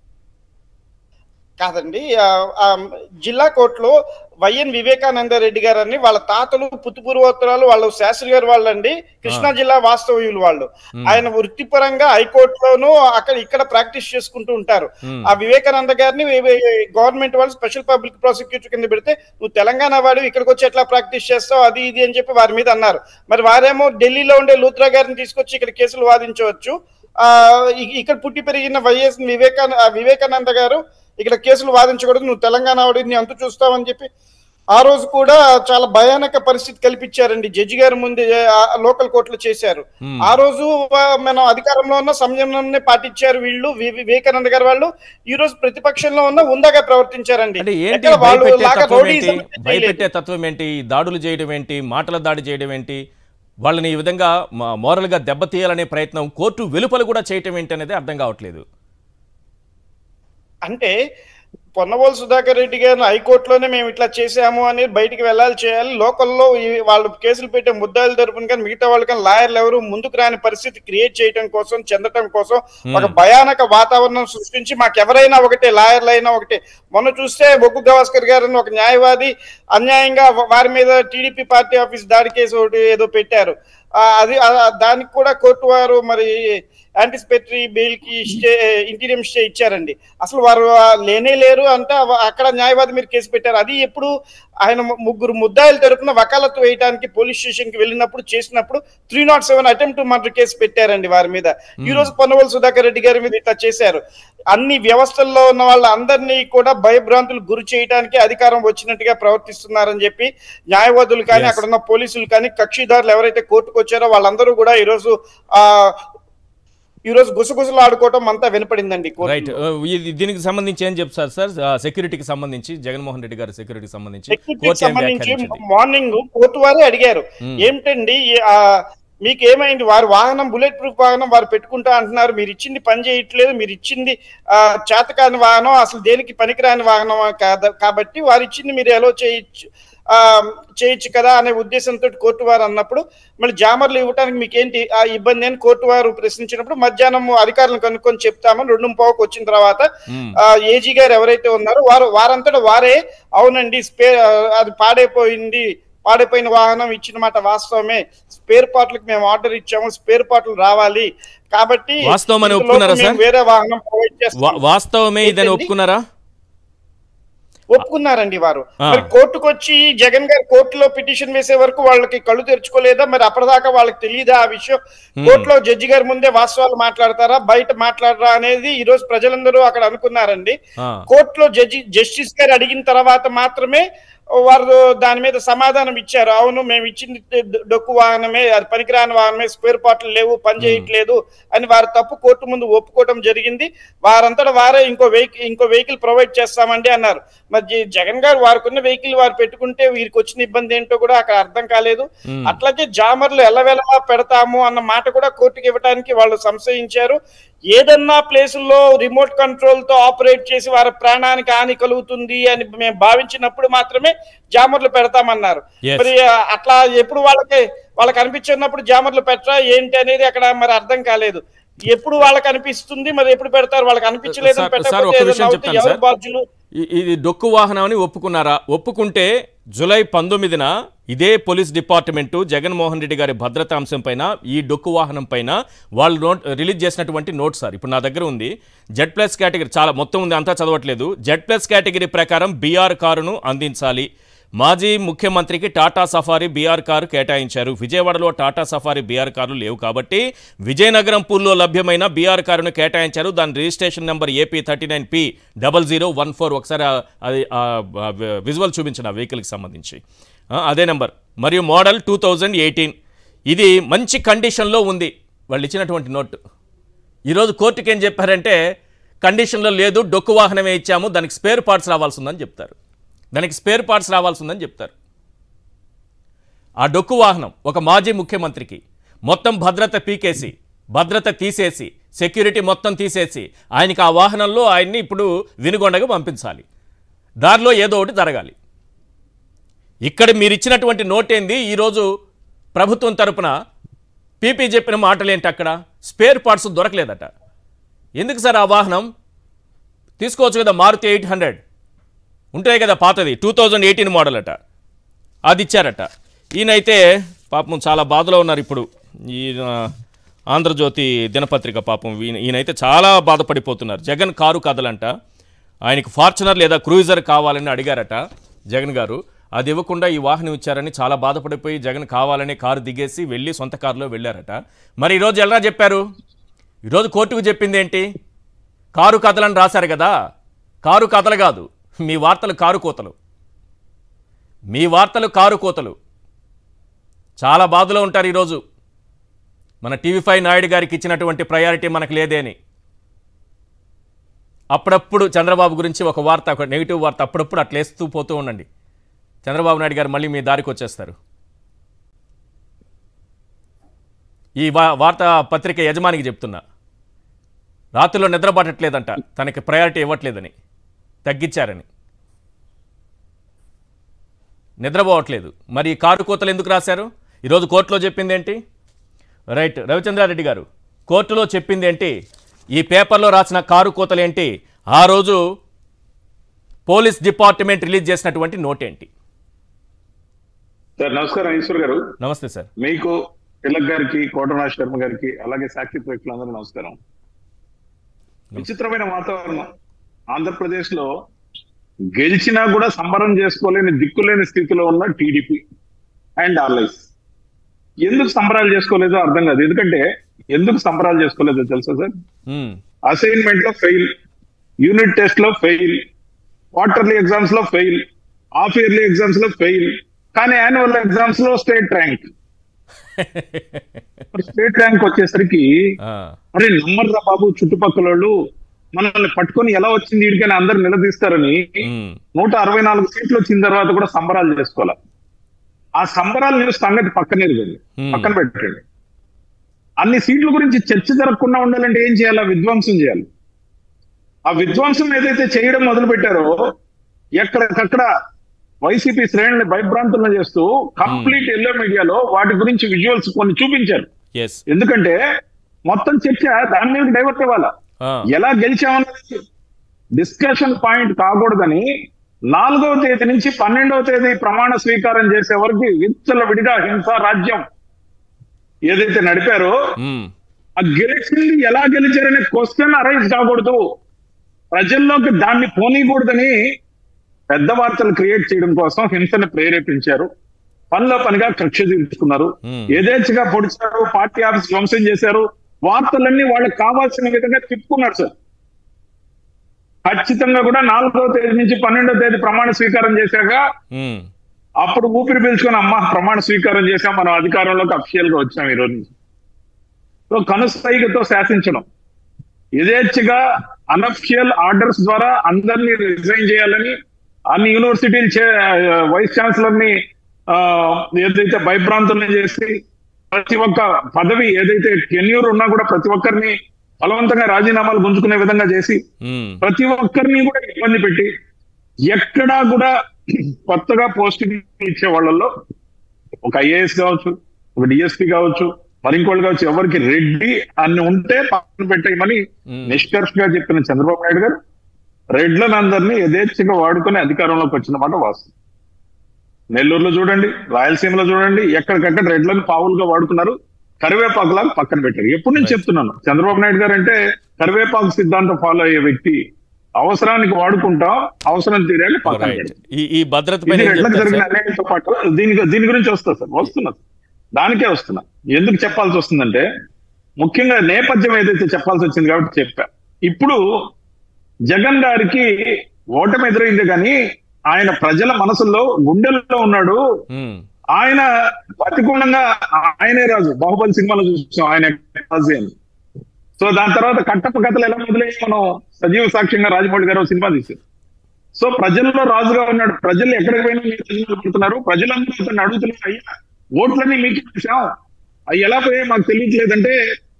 కాదండి ఆ, ఆ, జిల్లా కోర్టులో వైఎన్ వివేకానంద రెడ్డి గారు అని వాళ్ళ తాతలు పుత్తుపూర్వోత్తరాలు వాళ్ళు శాస్త్రి గారు వాళ్ళండి కృష్ణా జిల్లా వాస్తవ్యులు వాళ్ళు ఆయన వృత్తిపరంగా హైకోర్టులోనూ అక్కడ ఇక్కడ ప్రాక్టీస్ చేసుకుంటూ ఉంటారు Hmm. ఆ వివేకానంద గారిని గవర్నమెంట్ వాళ్ళు స్పెషల్ పబ్లిక్ ప్రాసిక్యూటర్ కింద పెడితే నువ్వు తెలంగాణ వాడు ఇక్కడికి వచ్చి ఎట్లా ప్రాక్టీస్ చేస్తావు అది ఇది అని చెప్పి వారి మీద అన్నారు మరి వారేమో ఢిల్లీలో ఉండే లూత్రా గారిని తీసుకొచ్చి ఇక్కడ కేసులు వాదించవచ్చు ఆ ఇ- ఇక్కడ పుట్టి పెరిగిన వైఎస్ వివేకాన ఆ వివేకానంద గారు ఇక్కడ కేసులు వాదించకూడదు నువ్వు తెలంగాణ వాడిని అంతు చూస్తావని చెప్పి ఆ రోజు కూడా చాలా భయానక పరిస్థితి కల్పించారండి జడ్జి గారి ముందు లోకల్ కోర్టులో చేశారు Hmm. ఆ రోజు ఆ, మనం అధికారంలో ఉన్న సంయమనాన్ని పాటించారు వీళ్ళు వి- వివేకానంద గారు వాళ్ళు ఈ రోజు ప్రతిపక్షంలో ఉన్న ఉందాగా ప్రవర్తించారండి అంటే ఏంటి ఎక్కడ వాళ్ళు భయపెట్టే లాగా తత్వం ఏంటి రౌడీయిజం చేయలేదు. భయపెట్టే తత్వం ఏంటి ఈ దాడులు చేయడం ఏంటి మాటల దాడి చేయడం ఏంటి వాళ్ళని ఈ విధంగా మా- మోరల్గా దెబ్బతీయాలనే ప్రయత్నం కోర్టు వెలుపల కూడా చేయటం ఏంటి అనేది అర్థం కావట్లేదు అంటే పొన్నవోలు సుధాకర్ రెడ్డి గారిని హైకోర్టులోనే మేము ఇట్లా చేసాము అని బయటికి వెళ్ళాలి చేయాలి లోకల్లో ఈ- వాళ్ళు కేసులు పెట్టే ముద్దాయిల తరపున కానీ మిగతా వాళ్ళు కానీ లాయర్లు ఎవరు ముందుకు రాని పరిస్థితి క్రియేట్ చేయడం కోసం చెందటం కోసం ఒక భయానక వాతావరణం సృష్టించి మాకెవరైనా ఒకటే లాయర్లు అయినా ఒకటే మొన్న చూస్తే బొగ్గు గవాస్కర్ గారిని ఒక న్యాయవాది అన్యాయంగా వారి మీద టీడీపీ పార్టీ ఆఫీస్ దాడి కేసు ఒకటి ఏదో పెట్టారు ఆ, అది ఆ, దానికి కూడా కోర్టు వారు మరి యాంటిసిపేటరీ బెయిల్ కి స్టే ఇంటీరియం స్టే ఇచ్చారండి అసలు వారు ఆ, లేనే లేరు అంటే అవ- అక్కడ న్యాయవాది మీరు కేసు పెట్టారు అది ఎప్పుడు ఆయన ము- ముగ్గురు ముద్దాయిల తరపున వకాలత్తు వేయడానికి పోలీస్ స్టేషన్ కి వెళ్ళినప్పుడు చేసినప్పుడు three not seven attempt murder case పెట్టారండి వారి మీద ఈ రోజు పొన్నవోలు సుధాకర్ రెడ్డి గారి మీద ఇట్లా చేశారు అన్ని వ్యవస్థల్లో ఉన్న వాళ్ళందరినీ కూడా భయభ్రాంతులు గురి చేయడానికి అధికారం వచ్చినట్టుగా ప్రవర్తిస్తున్నారని చెప్పి న్యాయవాదులు కానీ Yes. అక్కడ ఉన్న పోలీసులు కానీ కక్షిదారులు ఎవరైతే కోర్టుకు వచ్చారో వాళ్ళందరూ కూడా ఈరోజు ఆ ఈ రోజు గుసగుసలు ఆడుకోవటం అంతా వినపడిందండి కోర్టులో. రైట్ ఇది దీనికి సంబంధించి ఏం చెప్తారు సార్ సెక్యూరిటీకి సంబంధించి జగన్మోహన్ రెడ్డి గారి సెక్యూరిటీకి సంబంధించి సెక్యూరిటీకి కోర్టు ఏం సంబంధించి వ్యాఖ్యానించింది మార్నింగ్ కోర్టు వారే అడిగారు Hmm. ఏమిటండి ఈ- ఆ, మీకు ఏమైంది వారి వాహనం బుల్లెట్ ప్రూఫ్ వాహనం వారు పెట్టుకుంటా అంటున్నారు మీరు ఇచ్చింది పని చేయట్లేదు మీరు ఇచ్చింది ఆ, చేతకాని వాహనం అసలు దేనికి పనికిరాని వాహనం కాదు కాబట్టి వారు ఇచ్చింది మీరు ఎలా చేయొచ్చు ఆ, చేయొచ్చు కదా అనే ఉద్దేశంతో కోర్టు వారు అన్నప్పుడు మళ్ళీ జామర్లు ఇవ్వడానికి మీకు ఏంటి ఆ ఇబ్బంది అని కోర్టు వారు ప్రశ్నించినప్పుడు మధ్యాహ్నం అధికారులను కనుక్కొని చెప్తామని రెండు పావుకు వచ్చిన తర్వాత మ్మ్. ఆ ఏజీ గారు ఎవరైతే ఉన్నారో వారు వారంతటా వారే అవునండి స్పే అది పాడైపోయింది పాడైపోయిన వాహనం ఇచ్చిన మాట వాస్తవమే స్పేర్ పార్ట్లకు మేము ఆర్డర్ ఇచ్చాము స్పేర్ పార్ట్లు రావాలి కాబట్టి వాస్తవం అని ఇంతలోపు ఒప్పుకున్నారా మేము సార్? వేరే వాహనం ప్రొవైడ్ చేస్తాం వా- వాస్తవమే ఇదని ఏంటండి? ఒప్పుకున్నారా ఒప్పుకున్నారండి వారు ఆ. మరి కోర్టుకు వచ్చి జగన్ గారు కోర్టులో పిటిషన్ వేసే వరకు వాళ్ళకి కళ్ళు తెరుచుకోలేదా మరి అప్పటిదాకా వాళ్ళకి తెలియదా ఆ విషయం కోర్టులో జడ్జి గారి ముందే వాస్తవాలు మాట్లాడతారా బయట మాట్లాడరా అనేది ఈ రోజు ప్రజలందరూ అక్కడ అనుకున్నారండి ఆ. కోర్టులో జడ్జి జస్టిస్ గారు అడిగిన తర్వాత మాత్రమే వారు దాని మీద సమాధానం ఇచ్చారు అవును మేము ఇచ్చింది డొ- డొక్కు వాహనమే అది పనికిరాని వాహనమే స్పేర్ పార్ట్లు లేవు పని చేయట్లేదు అని వారు తప్పు కోర్టు ముందు ఒప్పుకోవడం జరిగింది వారంతటా వారే ఇంకో వెహికల్ ఇంకో వెహికల్ ప్రొవైడ్ చేస్తామండి అన్నారు మరి జ- జగన్ గారు వారికి ఉన్న వెహికల్ వారు పెట్టుకుంటే వీరికి వచ్చిన ఇబ్బంది ఏంటో కూడా అక్కడ అర్థం కాలేదు మ్మ్. అట్లాగే జామర్లు ఎల్లవెలా పెడతాము అన్న మాట కూడా కోర్టుకి ఇవ్వడానికి వాళ్ళు సంశయించారు ఏదన్నా ప్లేసుల్లో రిమోట్ కంట్రోల్ తో ఆపరేట్ చేసి వారి ప్రాణానికి హాని కలుగుతుంది అని మేము భావించినప్పుడు మాత్రమే జామర్లు పెడతామన్నారు Yes. మరి ఆ, అట్లా ఎప్పుడు వాళ్ళకి వాళ్ళకి అనిపించినప్పుడు జామర్లు పెట్టరా ఏంటి అనేది అక్కడ మరి అర్థం కాలేదు ఎప్పుడు వాళ్ళకి అనిపిస్తుంది మరి ఎప్పుడు పెడతారు వాళ్ళకి అనిపించలేదని సార్, సార్, పెట్టకపోతే ఒక్క ఏదైనా విషయం అవుతే చెప్తాను ఎవరు సార్. బాధ్యులు ఇ- ఇది డొక్కు వాహనం అని ఒప్పుకున్నారా ఒప్పుకుంటే జూలై పంతొమ్మిదిన ఇదే పోలీస్ డిపార్ట్మెంటు జగన్మోహన్ రెడ్డి గారి భద్రతా అంశం పైన ఈ డొక్కు వాహనం పైన వాళ్ళు నోట్ రిలీజ్ చేసినటువంటి నోట్ సార్ ఇప్పుడు నా దగ్గర ఉంది జెడ్ ప్లస్ కేటగిరీ చాలా మొత్తం ఉంది అంతా చదవట్లేదు జెడ్ ప్లస్ కేటగిరీ ప్రకారం బీఆర్ కారును అందించాలి మాజీ ముఖ్యమంత్రికి టాటా సఫారీ బీఆర్ కారు కేటాయించారు విజయవాడలో టాటా సఫారీ బీఆర్ కార్లు లేవు కాబట్టి విజయనగరం పూల్లో లభ్యమైన బీఆర్ కారును కేటాయించారు దాని registration number AP thirty nine P double zero one four ఒకసారి ఆ- అది ఆ విజువల్ చూపించిన ఆ వెహికల్కి సంబంధించి ఆ, అదే నెంబర్ మరియు మోడల్ టూ థౌజండ్ ఎయిటీన్ ఇది మంచి కండిషన్లో ఉంది వాళ్ళు ఇచ్చినటువంటి నోట్ ఈరోజు కోర్టుకి ఏం చెప్పారంటే కండిషన్లో లేదు డొక్కు వాహనమే ఇచ్చాము దానికి స్పేర్ పార్ట్స్ రావాల్సి ఉందని చెప్తారు దానికి స్పేర్ పార్ట్స్ రావాల్సి ఉందని చెప్తారు ఆ డొక్కు వాహనం ఒక మాజీ ముఖ్యమంత్రికి మొత్తం భద్రత పీకేసి భద్రత తీసేసి సెక్యూరిటీ మొత్తం తీసేసి ఆయనకి ఆ వాహనంలో ఆయన్ని ఇప్పుడు వినుగొండగా పంపించాలి దారిలో ఏదో ఒకటి జరగాలి ఇక్కడ మీరు ఇచ్చినటువంటి నోట్ ఏంది ఈరోజు ప్రభుత్వం తరపున పీపీ చెప్పిన మాటలు ఏంటి అక్కడ స్పేర్ పార్ట్స్ దొరకలేదట ఎందుకు సార్ ఆ వాహనం తీసుకోవచ్చు కదా మారుతి ఎయిట్ హండ్రెడ్ ఉంటాయి కదా పాతది టూ థౌజండ్ ఎయిటీన్ మోడల్ అట అది ఇచ్చారట ఈయనైతే పాపం చాలా బాధలో ఉన్నారు ఇప్పుడు ఈయన ఆంధ్రజ్యోతి దినపత్రిక పాపం ఈయన ఈయనైతే చాలా బాధపడిపోతున్నారు జగన్ కారు కథలంట ఆయనకు ఫార్చునర్ లేదా క్రూయిజర్ కావాలని అడిగారట జగన్ గారు అది ఇవ్వకుండా ఈ వాహనం ఇచ్చారని చాలా బాధపడిపోయి జగన్ కావాలని కారు దిగేసి వెళ్ళి సొంత కారులో వెళ్ళారట మరి ఈరోజు ఎలా చెప్పారు ఈరోజు కోర్టుకు చెప్పింది ఏంటి కారు కథలని రాశారు కదా కారు కథలు కాదు మీ వార్తలు కారు కోతలు మీ వార్తలు కారు కోతలు చాలా బాధలో ఉంటారు ఈరోజు మన టీవీ ఫైవ్ నాయుడు గారికి ఇచ్చినటువంటి ప్రయారిటీ మనకు లేదేని అప్పుడప్పుడు చంద్రబాబు గురించి ఒక వార్త ఒక నెగిటివ్ వార్త అప్పుడప్పుడు అట్లా వేస్తూ పోతూ ఉండండి చంద్రబాబు నాయుడు గారు మళ్ళీ మీ దారికి వచ్చేస్తారు ఈ వా వార్తా పత్రిక యజమానికి చెప్తున్నా రాత్రిలో నిద్ర పట్టట్లేదంట తనకి ప్రయారిటీ ఇవ్వట్లేదని తగ్గించారని నిద్రపోవట్లేదు మరి ఈ కారు కోతలు ఎందుకు రాశారు ఈరోజు కోర్టులో చెప్పింది ఏంటి రైట్ రవిచంద్రారెడ్డి గారు కోర్టులో చెప్పింది ఏంటి ఈ పేపర్లో రాసిన కారు కోతలు ఏంటి ఆ రోజు పోలీస్ డిపార్ట్మెంట్ రిలీజ్ చేసినటువంటి నోట్ ఏంటి సార్ నమస్కారం ఈశ్వర్ గారు నమస్తే సార్ మీకు తిలక్ గారికి కోటనాథ్ శర్మ గారికి అలాగే సాక్షి ప్రేక్షకులందరూ నమస్కారం విచిత్రమైన వాతావరణం ఆంధ్రప్రదేశ్ లో గెలిచినా కూడా సంబరం చేసుకోలేని దిక్కులేని స్థితిలో ఉన్న టీడీపీ అండ్ ఆర్లైస్ ఎందుకు సంబరాలు చేసుకోలేదో అర్థం కాదు ఎందుకంటే ఎందుకు సంబరాలు చేసుకోలేదో తెలుసా సార్ ఉమ్, అసైన్మెంట్ లో ఫెయిల్ యూనిట్ టెస్ట్ లో ఫెయిల్ క్వార్టర్లీ ఎగ్జామ్స్ లో ఫెయిల్ హాఫ్ ఇయర్లీ ఎగ్జామ్స్ లో ఫెయిల్ కానీ యాన్యువల్ ఎగ్జామ్స్ లో స్టేట్ ర్యాంక్ స్టేట్ ర్యాంక్ వచ్చేసరికి ఆ, అరే నమ్మర్రా బాబు చుట్టుపక్కల వాళ్ళు మనల్ని పట్టుకొని ఎలా వచ్చింది వీడికని అందరు నిలదీస్తారని ఉమ్, నూట అరవై నాలుగు సీట్లు వచ్చిన తర్వాత కూడా సంబరాలు చేసుకోవాలి ఆ సంబరాల న్యూస్ సంగతి పక్కనే ఇవ్వండి Hmm. పక్కన పెట్టండి అన్ని సీట్ల గురించి చర్చ జరగకుండా ఉండాలంటే ఏం చేయాలి విధ్వంసం చేయాలి ఆ విధ్వంసం ఏదైతే చేయడం మొదలు పెట్టారో ఎక్కడికక్కడ వైసీపీ శ్రేణుల్ని భయభ్రాంతులను చేస్తూ కంప్లీట్ ఎల్లో మీడియాలో వాటి గురించి విజువల్స్ కొన్ని చూపించారు ఎస్ ఎందుకంటే మొత్తం చర్చ దాని మీద డైవర్ట్ ఇవ్వాలా ఆ, ఎలా గెలిచామన్నది డిస్కషన్ పాయింట్ కాకూడదని నాలుగవ తేదీ నుంచి పన్నెండవ తేదీ ప్రమాణ స్వీకారం చేసే వరకు విచ్చల విడిగా హింసా రాజ్యం ఏదైతే నడిపారో ఉమ్, ఆ గెలిచింది ఎలా గెలిచారనే క్వశ్చన్ అరైజ్ కాకూడదు ప్రజల్లోకి దాన్ని పోనీకూడదని పెద్ద వార్తలు క్రియేట్ చేయడం కోసం హింసను ప్రేరేపించారు పనిలో పనిగా కక్ష తీర్చుకున్నారు Hmm. యథేచ్ఛగా పొడిచారు పార్టీ ఆఫీస్ ధ్వంసం చేశారు వార్తలన్నీ వాళ్ళకి కావాల్సిన విధంగా తిప్పుకున్నారు సార్ ఖచ్చితంగా కూడా నాలుగో తేదీ నుంచి పన్నెండో తేదీ ప్రమాణ స్వీకారం చేశాక ఉమ్, అప్పుడు ఊపిరి పీల్చుకొని అమ్మ ప్రమాణ స్వీకారం చేశాం మనం అధికారంలోకి అఫిషియల్ గా వచ్చాం ఈ రోజు నుంచి సో కనుసైగతో శాసించడం యథేచ్ఛగా అనఫిషియల్ ఆర్డర్స్ ద్వారా అందరినీ రిజైన్ చేయాలని అన్ని యూనివర్సిటీలు వైస్ ఛాన్సలర్ ని ఆ, ఏదైతే భయభ్రాంతులను చేసి ప్రతి ఒక్క పదవి ఏదైతే టెన్యూర్ ఉన్నా కూడా ప్రతి ఒక్కరిని బలవంతంగా రాజీనామాలు గుంజుకునే విధంగా చేసి ఉమ్, ప్రతి ఒక్కరిని కూడా ఇబ్బంది పెట్టి ఎక్కడా కూడా కొత్తగా పోస్టింగ్ ఇచ్చే వాళ్ళల్లో ఒక ఐఏఎస్ కావచ్చు ఒక డిఎస్పీ కావచ్చు మరి ఇంకోళ్ళు కావచ్చు ఎవరికి రెడ్డి అన్ని ఉంటే పక్కన పెట్టేయమని Hmm. నిష్కర్షగా చెప్పిన చంద్రబాబు నాయుడు గారు రెడ్లను అందరినీ యథేచ్ఛగా వాడుకొని అధికారంలోకి వచ్చిన మాట వాస్తవం నెల్లూరులో చూడండి రాయలసీమలో చూడండి ఎక్కడికక్కడ రెడ్లను పావులుగా వాడుకున్నారు కరివేపాకులాగా పక్కన పెట్టారు ఎప్పుడు నేను చెప్తున్నాను చంద్రబాబు నాయుడు గారు అంటే కరివేపాకు సిద్ధాంతం ఫాలో అయ్యే వ్యక్తి అవసరానికి వాడుకుంటాం అవసరం తీరాక పక్కన రైట్ పెడతాం ఈ ఈ భద్రత పైన ఇది ఏం రెడ్లకు చెప్తారు జరిగిన సార్? అన్యాయంతో పాటు దీని దీని గురించి వస్తా సార్ వస్తున్నా దానికే వస్తున్నా ఎందుకు చెప్పాల్సి వస్తుందంటే ముఖ్యంగా నేపథ్యం ఏదైతే చెప్పాల్సి వచ్చింది కాబట్టి చెప్పా ఇప్పుడు జగన్ గారికి ఓటమి ఎదురైంది కానీ ఆయన ప్రజల మనసుల్లో గుండెల్లో ఉన్నాడు ఉమ్, ఆయన బతికుండంగా ఆయనే రాజు బాహుబలి సినిమాలో చూసాం ఆయన రాజు అని సో దాని తర్వాత కట్టప్ప కథలు ఎలా మొదలయ్యి మనం సజీవ సాక్ష్యంగా రాజమౌళి గారు ఒక సినిమా తీశారు సో ప్రజల్లో రాజుగా ఉన్నాడు ప్రజలు ఎక్కడికి పోయినా మీరు ప్రజలు పడుతున్నారు ప్రజలందరూ అతన్ని అడుగుతున్నారు అయ్యా ఓట్లన్నీ మీకు చూసాం అవి ఎలా పోయాయి మాకు తెలియట్లేదంటే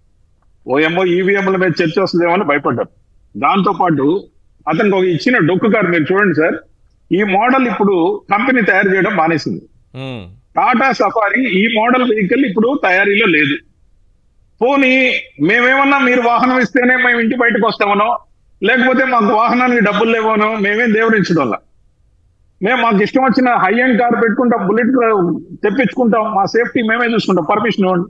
ఓ ఏమో ఈవీఎంల మీద చర్చ వస్తుందేమో అని భయపడ్డారు దాంతో పాటు అతనికి ఒక ఇచ్చిన డొక్కు కారు మీరు చూడండి సార్ ఈ మోడల్ ఇప్పుడు కంపెనీ తయారు చేయడం మానేసింది ఉమ్, టాటా సఫారీ ఈ మోడల్ వెహికల్ ఇప్పుడు తయారీలో లేదు పోనీ మేమేమన్నా మీరు వాహనం ఇస్తేనే మేము ఇంటి బయటకు వస్తామనో లేకపోతే మాకు వాహనానికి డబ్బులు లేవనో మేమేం దేవరించడం వల్ల మేము మాకు ఇష్టం వచ్చిన హై ఎండ్ కార్ పెట్టుకుంటాం బుల్లెట్ తెప్పించుకుంటాం మా సేఫ్టీ మేమే చూసుకుంటాం పర్మిషన్ ఇవ్వండి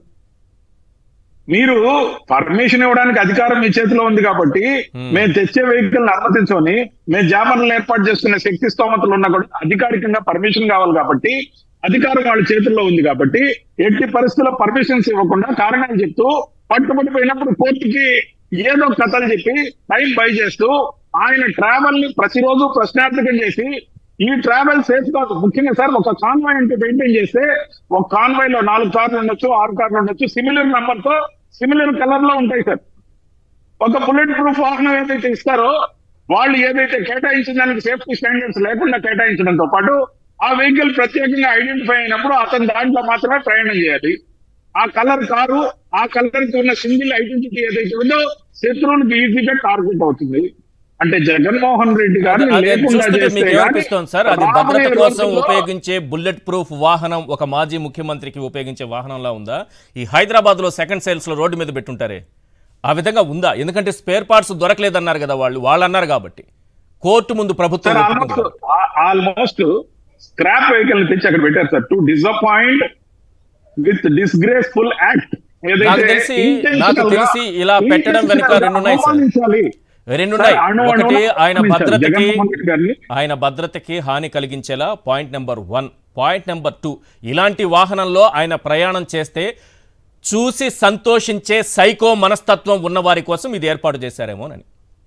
మీరు పర్మిషన్ ఇవ్వడానికి అధికారం మీ చేతిలో ఉంది కాబట్టి Hmm. మేము తెచ్చే వెహికల్ అనుమతించమని మేము జామర్లను ఏర్పాటు చేసుకునే శక్తి స్తోమతలు ఉన్నా కూడా అధికారికంగా పర్మిషన్ కావాలి కాబట్టి అధికారం వాళ్ళ చేతుల్లో ఉంది కాబట్టి ఎట్టి పరిస్థితుల్లో పర్మిషన్స్ ఇవ్వకుండా కారణాలు చెప్తూ పట్టుబడిపోయినప్పుడు కోర్టుకి ఏదో కథలు చెప్పి టైం బై చేస్తూ ఆయన ట్రావెల్ ని ప్రతిరోజు ప్రశ్నార్థకం చేసి ఈ ట్రావెల్ సేఫ్ కాదు ముఖ్యంగా సార్ ఒక కాన్వాయ్ అంటే మెయింటైన్ చేస్తే ఒక కాన్వాయ్ లో నాలుగు కార్లు ఉండొచ్చు ఆరు కార్లు ఉండొచ్చు సిమిలర్ నెంబర్ తో సిమిలర్ కలర్ లో ఉంటాయి సార్ ఒక బుల్లెట్ ప్రూఫ్ వాహనం ఏదైతే ఇస్తారో వాళ్ళు ఏదైతే కేటాయించిన దానికి సేఫ్టీ స్టాండర్డ్స్ లేకుండా కేటాయించడంతో పాటు ఆ వెహికల్ ప్రత్యేకంగా ఐడెంటిఫై అయినప్పుడు అతను దాంట్లో మాత్రమే ప్రయాణం చేయాలి ఆ కలర్ కారు ఆ కలర్ కి ఉన్న సింగిల్ ఐడెంటిటీ ఏదైతే ఉందో శత్రువులకు ఈజీగా టార్గెట్ అవుతుంది అంటే జగన్మోహన్ రెడ్డి గారిని అది- అది లేకుండా చూస్తుంటే చేస్తే మీకు గానీ ఏమనిపిస్తోంది సార్ అది రాబోయే భద్రత కోసం రోజుల్లో ఉపయోగించే బుల్లెట్ ప్రూఫ్ వాహనం ఒక మాజీ ముఖ్యమంత్రికి ఉపయోగించే వాహనంలా ఉందా ఈ హైదరాబాద్ లో సెకండ్ సేల్స్ లో రోడ్డు మీద పెట్టుంటారే ఆ విధంగా ఉందా ఎందుకంటే స్పేర్ పార్ట్స్ దొరకలేదన్నారు కదా వాళ్ళు వాళ్ళు అన్నారు కాబట్టి కోర్టు ముందు ప్రభుత్వం సార్ ఒప్పుకుంది. ఆల్మోస్ట్ ఆల్మోస్ట్ స్క్రాప్ వెహికల్ తెచ్చి అక్కడ పెట్టారు sir to disappoint with disgraceful act నాకు తెలిసి నాకు తెలిసి ఇలా పెట్టడం వెనుక రెండు ఉన్నాయి సార్ రెండు ఉన్నాయి ఒకటి ఆయన భద్రతకి ఆయన భద్రతకి హాని కలిగించేలా point number one point number two ఇలాంటి వాహనంలో ఆయన ప్రయాణం చేస్తే చూసి సంతోషించే సైకో మనస్తత్వం ఉన్న వారి కోసం ఇది ఏర్పాటు చేశారేమోనని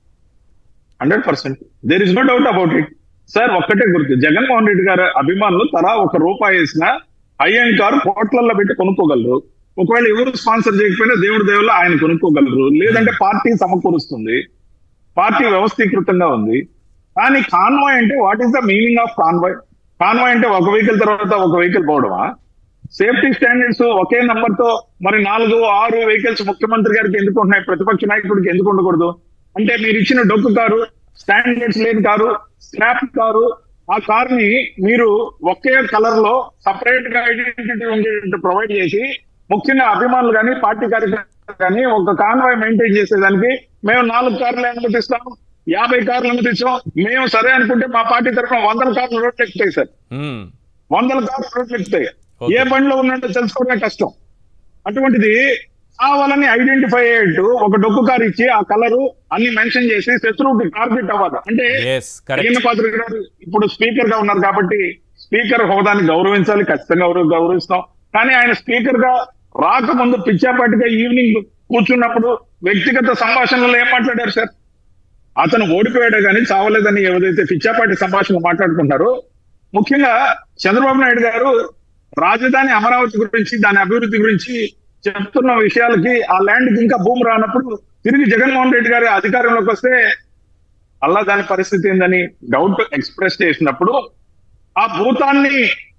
hundred percent there is no doubt about it sir ఒక్కటే గుర్తు జగన్మోహన్ రెడ్డి గారు అభిమానులు తలా ఒక రూపాయి వేసిన హై అండ్ కార్ కోట్లల్లో పెట్టి కొనుక్కోగలరు ఒకవేళ ఎవరు స్పాన్సర్ చేయకపోయినా దేవుడి దేవుళ్ళు ఆయన కొనుక్కోగలరు లేదంటే పార్టీ సమకూరుస్తుంది పార్టీ వ్యవస్థీకృతంగా ఉంది కానీ కాన్వాయ్ అంటే what is the meaning of convoy convoy అంటే ఒక వెహికల్ తర్వాత ఒక వెహికల్ పోవడమా సేఫ్టీ స్టాండర్డ్స్ ఒకే నంబర్ తో మరి నాలుగు ఆరు వెహికల్స్ ముఖ్యమంత్రి గారికి ఎందుకు ఉన్నాయి ప్రతిపక్ష నాయకుడికి ఎందుకు ఉండకూడదు అంటే మీరు ఇచ్చిన డొక్కు కారు స్టాండర్డ్స్ లేని కారు స్క్రాప్ కారు ఆ కార్ ని మీరు ఒకే కలర్ లో సపరేట్ గా ఐడెంటిటీ ఉండేటట్టు ప్రొవైడ్ చేసి ముఖ్యంగా అభిమానులు కానీ పార్టీ కార్యకర్తలు కానీ ఒక కాన్వాయ్ మెయింటైన్ చేసేదానికి మేము నాలుగు కార్లు అనుమతిస్తాం యాభై కార్లు అనుమతిస్తాం మేము సరే అనుకుంటే మా పార్టీ తరఫున వందల కార్లు రోడ్లు ఎక్కుతాయి సార్ హ్మ్. వందల కార్లు రోడ్లు ఎక్కుతాయి Okay. ఏ బండిలో ఉన్నట్టు తెలుసుకోవడమే కష్టం అటువంటిది కావాలని ఐడెంటిఫై అయ్యేట్టు ఒక డొక్కు కార్ ఇచ్చి ఆ కలరు అన్ని మెన్షన్ చేసి శత్రువుకి టార్గెట్ అవ్వదు అంటే Yes, correct. అయ్యన్న పాత్రిక గారు ఇప్పుడు స్పీకర్ గా ఉన్నారు కాబట్టి స్పీకర్ హోదాని గౌరవించాలి ఖచ్చితంగా గౌరవ- గౌరవిస్తాం కానీ ఆయన స్పీకర్ గా రాకముందు పిచ్చాపాటిగా ఈవినింగ్ కూర్చున్నప్పుడు వ్యక్తిగత సంభాషణలో ఏం మాట్లాడారు సార్ అతను ఓడిపోయాడు కానీ చావలేదని ఏదైతే పిచ్చాపాటి సంభాషణలు మాట్లాడుకుంటారో ముఖ్యంగా చంద్రబాబు నాయుడు గారు రాజధాని అమరావతి గురించి దాని అభివృద్ధి గురించి చెప్తున్న విషయాలకి ఆ ల్యాండ్ కి ఇంకా భూమి రానప్పుడు తిరిగి జగన్మోహన్ రెడ్డి గారి అధికారంలోకి వస్తే అలా దాని పరిస్థితి ఏందని డౌట్ ఎక్స్ప్రెస్ చేసినప్పుడు ఆ భూతాన్ని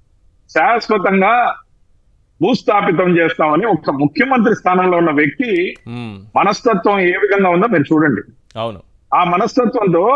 శాశ్వతంగా భూస్థాపితం చేస్తామని ఒక ముఖ్యమంత్రి స్థానంలో ఉన్న వ్యక్తి హ్మ్. మనస్తత్వం ఏ విధంగా ఉందో మీరు చూడండి అవును ఆ మనస్తత్వంతో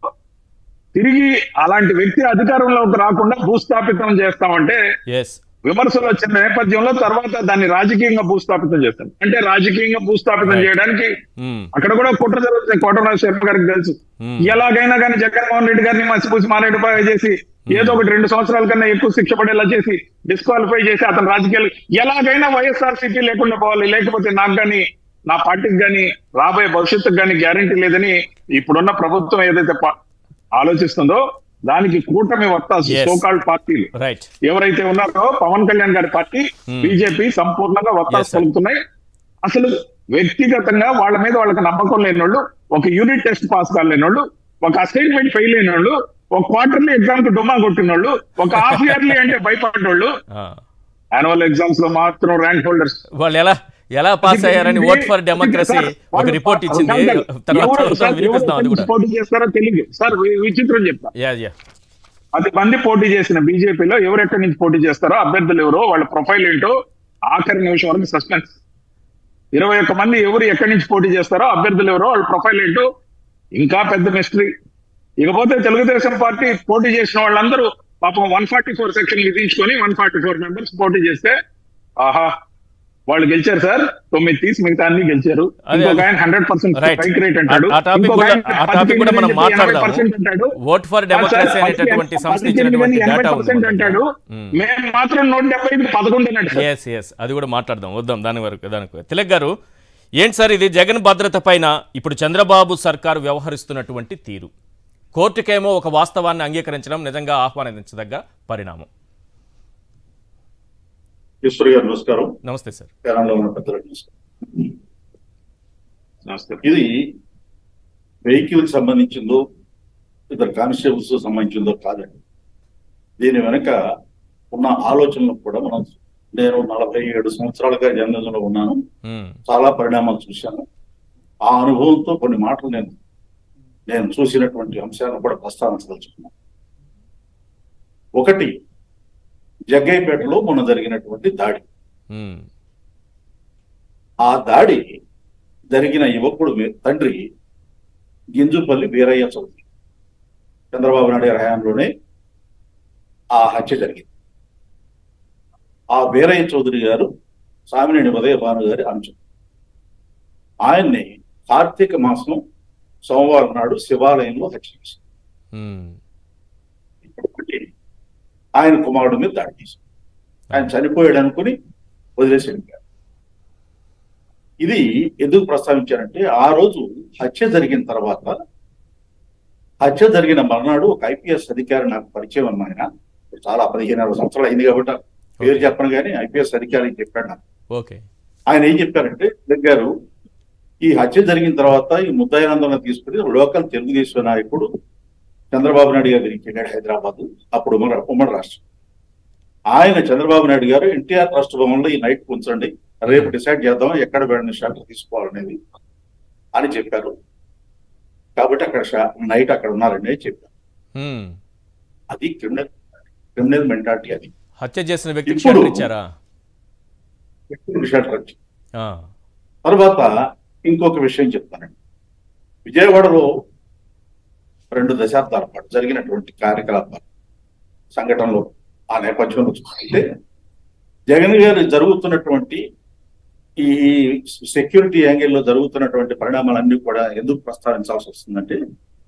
తిరిగి అలాంటి వ్యక్తి అధికారంలోకి రాకుండా భూస్థాపితం చేస్తామంటే ఎస్ విమర్శలు వచ్చిన నేపథ్యంలో తర్వాత దాన్ని రాజకీయంగా భూస్థాపితం చేస్తాం అంటే రాజకీయంగా భూస్థాపితం Right. చేయడానికి హ్మ్. అక్కడ కూడా కుట్ర జరుగుతుంది కోటరాజు శర్మ గారికి తెలుసు Hmm. ఎలాగైనా కానీ జగన్మోహన్ రెడ్డి గారిని మసిపూసి మారేడుపై చేసి ఏదో ఒకటి రెండు సంవత్సరాల కన్నా ఎక్కువ శిక్ష పడేలా చేసి డిస్క్వాలిఫై చేసి అతను రాజకీయాలు ఎలాగైనా వైఎస్ఆర్ సిపి లేకుండా పోవాలి లేకపోతే నాకు కానీ నా పార్టీకి కానీ రాబోయే భవిష్యత్తుకు కానీ గ్యారంటీ లేదని ఇప్పుడున్న ప్రభుత్వం ఏదైతే పా- ఆలోచిస్తుందో దానికి కూటమి వత్తాసు Yes. సోకాల్డ్ పార్టీలు రైట్ ఎవరైతే ఉన్నారో పవన్ కళ్యాణ్ గారి పార్టీ Hmm. బీజేపీ సంపూర్ణంగా Yes, వత్తాసు sir. పలుకుతున్నాయి అసలు వ్యక్తిగతంగా వాళ్ళ మీద వాళ్ళకి నమ్మకం లేని వాళ్ళు ఒక యూనిట్ టెస్ట్ పాస్ కాలేని వాళ్ళు ఒక అసైన్మెంట్ ఫెయిల్ అయిన వాళ్ళు ఒక క్వార్టర్లీ ఎగ్జామ్ కు డుమ్మా కొట్టిన వాళ్ళు ఒక హాఫ్ ఇయర్లీ అంటే భయపడ్డోళ్ళు యాన్యువల్ ఎగ్జామ్స్ లో మాత్రం ర్యాంక్ హోల్డర్స్ వాళ్ళు ఎలా ఎలా పాస్ అయ్యారని ఓట్ ఫర్ డెమోక్రసీ ఒక రిపోర్ట్ ఇచ్చింది తర్వాత చదువుతాం, వినిపిస్తాం అది కూడా పోటీ చేస్తారో తెలియదు సార్ వి- విచిత్రం చెప్తా యా యా పది మంది పోటీ చేసిన బీజేపీలో ఎవరు ఎక్కడి నుంచి పోటీ చేస్తారో అభ్యర్థులు ఎవరో వాళ్ళ ప్రొఫైల్ ఏంటో ఆఖరి నిమిషం వరకు సస్పెన్స్ ఇరవై ఒక్క మంది ఎవరు ఎక్కడి నుంచి పోటీ చేస్తారో అభ్యర్థులు ఎవరో వాళ్ళ ప్రొఫైల్ ఏంటో ఇంకా పెద్ద మిస్టరీ ఇకపోతే తెలుగుదేశం పార్టీ పోటీ చేసిన వాళ్ళందరూ పాపం వన్ ఫార్టీ ఫోర్ సెక్షన్ విధించుకొని వన్ ఫార్టీ ఫోర్ మెంబర్స్ పోటీ చేస్తే ఆహా వాళ్ళు గెలిచారు సార్ తొమ్మిది తీసి మిగతా అన్ని గెలిచారు అదే, ఇంకొక అదే. ఆయన hundred percent right strike rate అంటాడు ఆ టాపిక్ ఇంకొక కూడా ఆయన ఆ టాపిక్ కూడా మనం పదికి ఎనభై percent మాట్లాడదాం అంటాడు ఓట్ ఫర్ డెమోక్రసీ అనేటటువంటి సంస్థ ఇచ్చినటువంటి డేటా ఉంది మన దగ్గర. అంటాడు మ్మ్. మేము మాత్రం నూట డెబ్బై ఐదు పదకొండు అన్నట్టు సార్. ఎస్ ఎస్ అది కూడా మాట్లాడదాం వద్దాం దాని వరకు దానికి తిలక్ గారు ఏంటి సార్ ఇది జగన్ భద్రత పైన ఇప్పుడు చంద్రబాబు సర్కారు వ్యవహరిస్తున్నటువంటి తీరు కోర్టుకేమో ఒక వాస్తవాన్ని అంగీకరించడం నిజంగా ఆహ్వానించదగ్గ పరిణామం ఈశ్వర్ గారు నమస్కారం నమస్తే సార్ కేరళలో ఉన్న పెద్దలకు నమస్కారం నమస్తే ఇది వెహికల్ సంబంధించిందో ఇద్దరు కానిస్టేబుల్స్ సంబంధించిందో కాదండి దీని వెనక ఉన్న ఆలోచనలు కూడా మనం నేను నలభై ఏడు సంవత్సరాలుగా జర్నలిజంలో ఉన్నాను మ్మ్. చాలా పరిణామాలు చూశాను ఆ అనుభవంతో కొన్ని మాటలు నేను నేను చూసినటువంటి అంశాలను కూడా ప్రస్తావించదలుచుకున్నాను ఒకటి జగ్గైపేటలో మొన్న జరిగినటువంటి దాడి మ్మ్. ఆ దాడి జరిగిన యువకుడు మీ- తండ్రి గింజుపల్లి వీరయ్య చౌదరి చంద్రబాబు నాయుడు గారి హయాంలోనే ఆ హత్య జరిగింది ఆ వీరయ్య చౌదరి గారు సామినేని ఉదయ భాను గారి అంశం ఆయన్ని కార్తీక మాసం సోమవారం నాడు శివాలయంలో హత్య చేశారు ఉమ్, ఒకటి ఆయన కుమారుడు మీద దాడి చేశారు ఆయన చనిపోయాడు అనుకుని వదిలేసి వెళ్ళిపోయారు ఇది ఎందుకు ప్రస్తావించారంటే ఆ రోజు హత్య జరిగిన తర్వాత హత్య జరిగిన మర్నాడు ఒక ఐపీఎస్ అధికారి నాకు పరిచయం అన్న ఆయన చాలా పదిహేను అరవై సంవత్సరాలు అయింది కాబట్టి పేరు చెప్పను కానీ ఐపీఎస్ అధికారి చెప్పాడు నాకు ఓకే ఆయన ఏం చెప్పారంటే తిలక్ గారు ఈ హత్య జరిగిన తర్వాత ఈ ముద్దాయినందన తీసుకుని లోకల్ తెలుగుదేశం నాయకుడు చంద్రబాబు నాయుడు గారి దగ్గరికి వెళ్ళాడు హైదరాబాద్ అప్పుడు ఉమ్మడి ఉమ్మడి రాష్ట్రం ఆయన చంద్రబాబు నాయుడు గారు ఎన్టీఆర్ ట్రస్ట్ భవన్లో ఈ నైట్ ఉంచండి రేపు డిసైడ్ చేద్దాం ఎక్కడ వెళ్ళిన షాటర్ తీసుకోవాలనేది అని చెప్పారు కాబట్టి అక్కడ షా- నైట్ అక్కడ ఉన్నారండి అని చెప్పారు ఉమ్, అది క్రిమినల్ క్రిమినల్ మెంటాలిటీ అది హత్య చేసిన వ్యక్తికి ఇప్పుడు- షెల్టర్ ఇచ్చారా షాటర్ వచ్చి ఆ, తర్వాత ఇంకొక విషయం చెప్తానండి విజయవాడలో రెండు దశాబ్దాల పాటు జరిగినటువంటి కార్యకలాపాలు సంఘటనలు ఆ నేపథ్యంలో చూస్తుంటే జగన్ గారు జరుగుతున్నటువంటి ఈ సెక్యూరిటీ యాంగిల్లో జరుగుతున్నటువంటి పరిణామాలన్నీ కూడా ఎందుకు ప్రస్తావించాల్సి వస్తుందంటే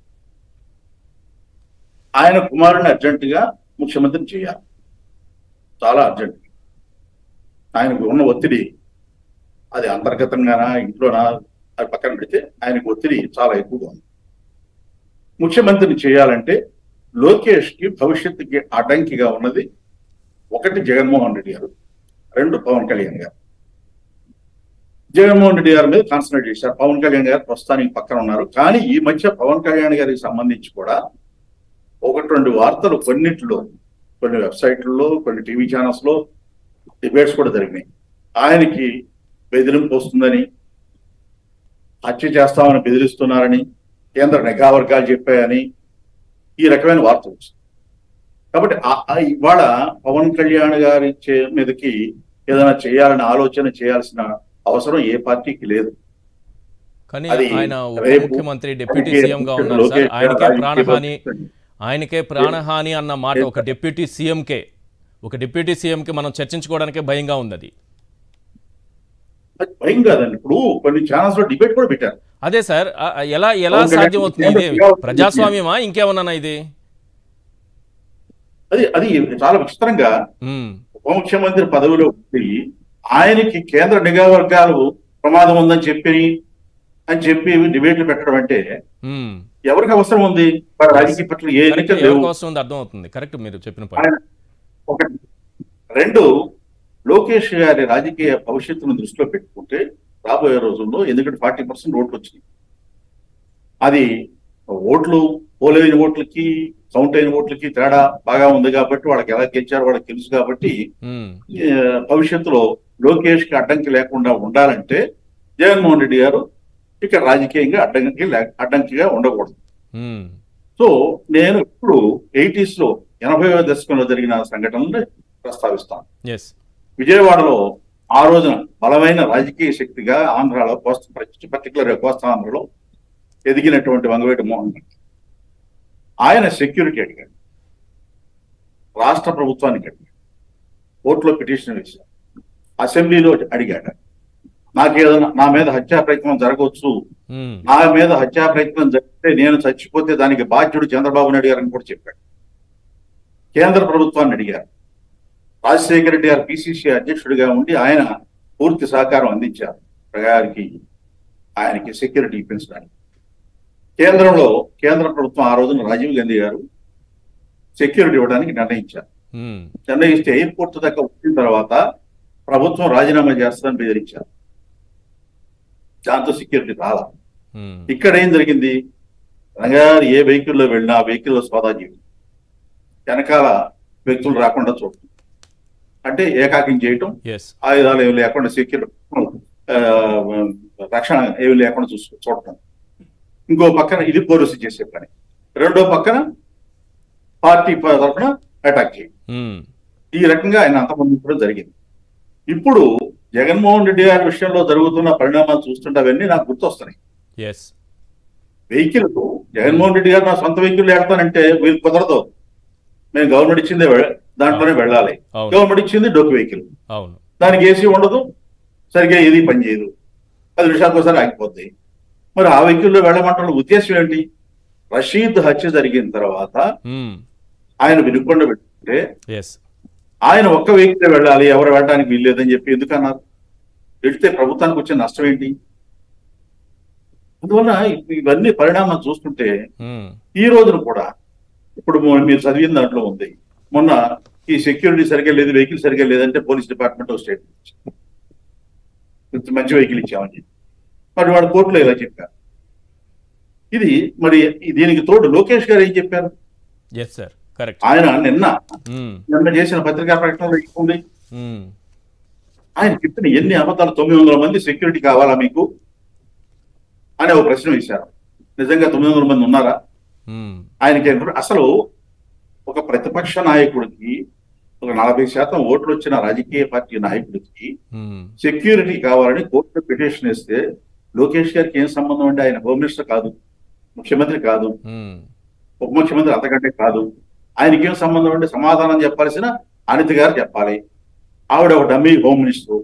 ఆయన కుమారుని అర్జెంటుగా ముఖ్యమంత్రిని చేయాలి చాలా అర్జెంట్ ఆయనకు ఉన్న ఒత్తిడి అది అంతర్గతంగానా ఇంట్లోనా అది పక్కన పెడితే ఆయనకు ఒత్తిడి చాలా ఎక్కువగా ఉంది ముఖ్యమంత్రిని చేయాలంటే లోకేష్ కి భవిష్యత్తుకి అడ్డంకిగా ఉన్నది ఒకటి జగన్మోహన్ రెడ్డి గారు రెండు పవన్ కళ్యాణ్ గారు జగన్మోహన్ రెడ్డి గారి మీద కాన్సన్ట్రేట్ చేశారు పవన్ కళ్యాణ్ గారు ప్రస్తుతానికి పక్కన ఉన్నారు కానీ ఈ మధ్య పవన్ కళ్యాణ్ గారికి సంబంధించి కూడా ఒకటి రెండు వార్తలు కొన్నిట్లో కొన్ని వెబ్సైట్లలో కొన్ని టీవీ ఛానల్స్ లో డిబేట్స్ కూడా జరిగినాయి ఆయనకి బెదిరింపు వస్తుందని హత్య చేస్తామని బెదిరిస్తున్నారని కేంద్ర నిఘా వర్గాలు చెప్పాయని ఈ రకమైన వార్తలు వచ్చింది కాబట్టి ఆ- ఆ ఇవాళ పవన్ కళ్యాణ్ గారి చే- మీదకి ఏదైనా చేయాలని ఆలోచన చేయాల్సిన అవసరం ఏ పార్టీకి లేదు కానీ అది ఆయన ఉప రేపు ముఖ్యమంత్రి డిప్యూటీ అందుకే సీఎం గా ఉన్నారు సార్ లోకేష్ గారు ఆయనకే రాజకీయ ప్రాణహాని భవిష్యత్తు ఆయనకే ప్రాణహాని అన్న మాట ఒక డిప్యూటీ సీఎంకే ఒక డిప్యూటీ సీఎంకి మనం చర్చించుకోవడానికే భయంగా ఉంది అది అది భయం కాదండి ఇప్పుడు కొన్ని ఛానల్స్ లో డిబేట్ కూడా పెట్టారు అదే సార్ ఆ- ఆ ఎలా ఎలా అవును కదా, సాధ్యమవుతుంది కేంద్ర ఇది నిఘా ప్రజాస్వామ్యమా ఇంకేమన్నా ఇది అది అది చాలా విచిత్రంగా ఉమ్, ఉప ముఖ్యమంత్రి పదవిలో ఉండి ఆయనకి కేంద్ర నిఘా వర్గాలు ప్రమాదం ఉందని చెప్పి అని చెప్పి డిబేట్లు పెట్టడం అంటే ఉమ్. ఎవరికి అవసరం ఉంది వారి రాజకీయ పట్ల ఏ కరెక్ట్ ఎన్నికలు లేవు ఎవరికి వస్తుంది అర్థం అవుతుంది కరెక్ట్ మీరు చెప్పిన పాయింట్ ఆయన ఒకటి రెండు లోకేష్ గారి రాజకీయ భవిష్యత్తును దృష్టిలో పెట్టుకుంటే రాబోయే రోజుల్లో ఎందుకంటే ఫార్టీ పర్సెంట్ ఓట్లు వచ్చినాయి అది ఓట్లు పోలేని ఓట్లకి కౌంట్ అయిన ఓట్లకి తేడా బాగా ఉంది కాబట్టి వాళ్ళకి ఎలా గెలిచారో వాళ్ళకి తెలుసు కాబట్టి ఉమ్, ఏ, భవిష్యత్తులో లోకేష్ కి అడ్డంకి లేకుండా ఉండాలంటే జగన్మోహన్ రెడ్డి గారు ఇక్కడ రాజకీయంగా అడ్డంకి లే- అడ్డంకిగా ఉండకూడదు ఉమ్, సో నేను ఇప్పుడు ఎయిటీస్ లో ఎనభైవ దశకంలో జరిగిన సంఘటనలు ప్రస్తావిస్తాను ఎస్ విజయవాడలో ఆ రోజున బలమైన రాజకీయ శక్తిగా ఆంధ్రాలో కోస్తా పర్టికులర్ కోస్తాంధ్రలో ఎదిగినటువంటి వంగవేటి మోహన్ రెడ్డి ఆయన సెక్యూరిటీ అడిగాడు రాష్ట్ర ప్రభుత్వానికి అడిగాడు కోర్టులో పిటిషన్ వేశాడు అసెంబ్లీలో అడిగాడు నాకేదైనా నా మీద హత్యా ప్రయత్నం జరగవచ్చు ఉమ్, నా మీద హత్యా ప్రయత్నం జరిగితే నేను చచ్చిపోతే దానికి బాధ్యుడు చంద్రబాబు నాయుడు గారు అని కూడా చెప్పాడు కేంద్ర ప్రభుత్వాన్ని అడిగారు రాజశేఖర రెడ్డి గారు పిసిసి అధ్యక్షుడిగా ఉండి ఆయన పూర్తి సహకారం అందించారు గారికి ఆయనకి సెక్యూరిటీ ఇప్పించడానికి కేంద్రంలో కేంద్ర ప్రభుత్వం ఆ రోజున రాజీవ్ గాంధీ గారు సెక్యూరిటీ ఇవ్వడానికి నిర్ణయించారు ఉమ్, నిర్ణయిస్తే ఎయిర్పోర్ట్ దాకా వచ్చిన తర్వాత ప్రభుత్వం రాజీనామా చేస్తుందని బెదిరించారు దాంతో సెక్యూరిటీ రాలా ఉమ్, ఇక్కడ ఏం జరిగింది అనగా ఏ వెహికల్లో వెళ్ళినా ఆ వెహికల్లో సోదా చేయడం వెనకాల వ్యక్తులు రాకుండా చూడటం అంటే ఏకాకిం చేయటం ఎస్ ఆయుధాలు ఏమి లేకుండా సెక్యూర్ రక్షణ ఏమి లేకుండా చూసు చూడటం ఇంకో పక్కన ఇది పోలీసు చేసే పని రెండో పక్కన పార్టీ తరఫున అటాక్ చేయడం ఉమ్, ఈ రకంగా ఆయన అంతమంది కూడా జరిగింది ఇప్పుడు జగన్మోహన్ రెడ్డి గారి విషయంలో జరుగుతున్న పరిణామాలు చూస్తుంటే అవన్నీ నాకు గుర్తొస్తున్నాయి ఎస్ వెహికల్ జగన్మోహన్ రెడ్డి గారు నా సొంత వెహికల్ వెళ్తానంటే వీళ్ళు కుదరదు మేము గవర్నమెంట్ ఇచ్చిందే వె- దాంట్లోనే వెళ్ళాలి అవును గవర్నమెంట్ ఇచ్చింది డొక్కు వెహికల్ అవును దానికి ఏసీ ఉండదు సరిగ్గా ఏది పనిచేయదు పది నిమిషాలకు ఒకసారి ఆగిపోద్ది మరి ఆ వెహికల్లో వెళ్ళమంటున్న ఉద్దేశం ఏంటి రషీద్ హత్య జరిగిన తర్వాత ఆయన వినుకొండ పెట్టుకుంటే ఎస్ ఆయన ఒక్క వెహికల్ వెళ్ళాలి ఎవరు వెళ్ళడానికి వీల్లేదని చెప్పి ఎందుకన్నారు వెళితే ప్రభుత్వానికి వచ్చే నష్టం ఏంటి అందువల్ల ఇప్- ఇవన్నీ పరిణామాలు చూస్తుంటే ఈ రోజున కూడా ఇప్పుడు మొ- మీరు చదివిన దాంట్లో ఉంది మొన్న ఈ సెక్యూరిటీ సరిగ్గా లేదు వెహికల్ సరిగ్గా లేదంటే పోలీస్ డిపార్ట్మెంట్ ఒక స్టేట్మెంట్ ఇచ్చింది. ఇంత మంచి వెహికల్ ఇచ్చామని చెప్పి. మరి వాడు కోర్టులో ఇలా చెప్పారు ఇది మరి ఈ- దీనికి తోడు లోకేష్ గారు ఏం చెప్పారు ఎస్ సార్ కరెక్ట్ ఆయన నిన్న నిన్న చేసిన పత్రికా ప్రకటనలో ఉంది ఆయన చెప్పిన ఎన్ని అబద్ధాలు తొమ్మిది వందల మంది సెక్యూరిటీ కావాలా మీకు అని ఒక ప్రశ్న వేశారు నిజంగా తొమ్మిది వందల మంది ఉన్నారా ఆయనకి ఏంటంటే అసలు ఒక ప్రతిపక్ష నాయకుడికి ఒక నలభై శాతం ఓట్లు వచ్చిన రాజకీయ పార్టీ నాయకుడికి సెక్యూరిటీ కావాలని కోర్టులో పిటిషన్ వేస్తే లోకేష్ గారికి ఏం సంబంధం అండి ఆయన హోమ్ మినిస్టర్ కాదు ముఖ్యమంత్రి కాదు ఉప ముఖ్యమంత్రి అంతకంటే కాదు ఆయనకి ఏం సంబంధం అంటే సమాధానం చెప్పాల్సిన అనిత గారు చెప్పాలి ఆవిడ ఒక డమ్మీ హోమ్ మినిస్టర్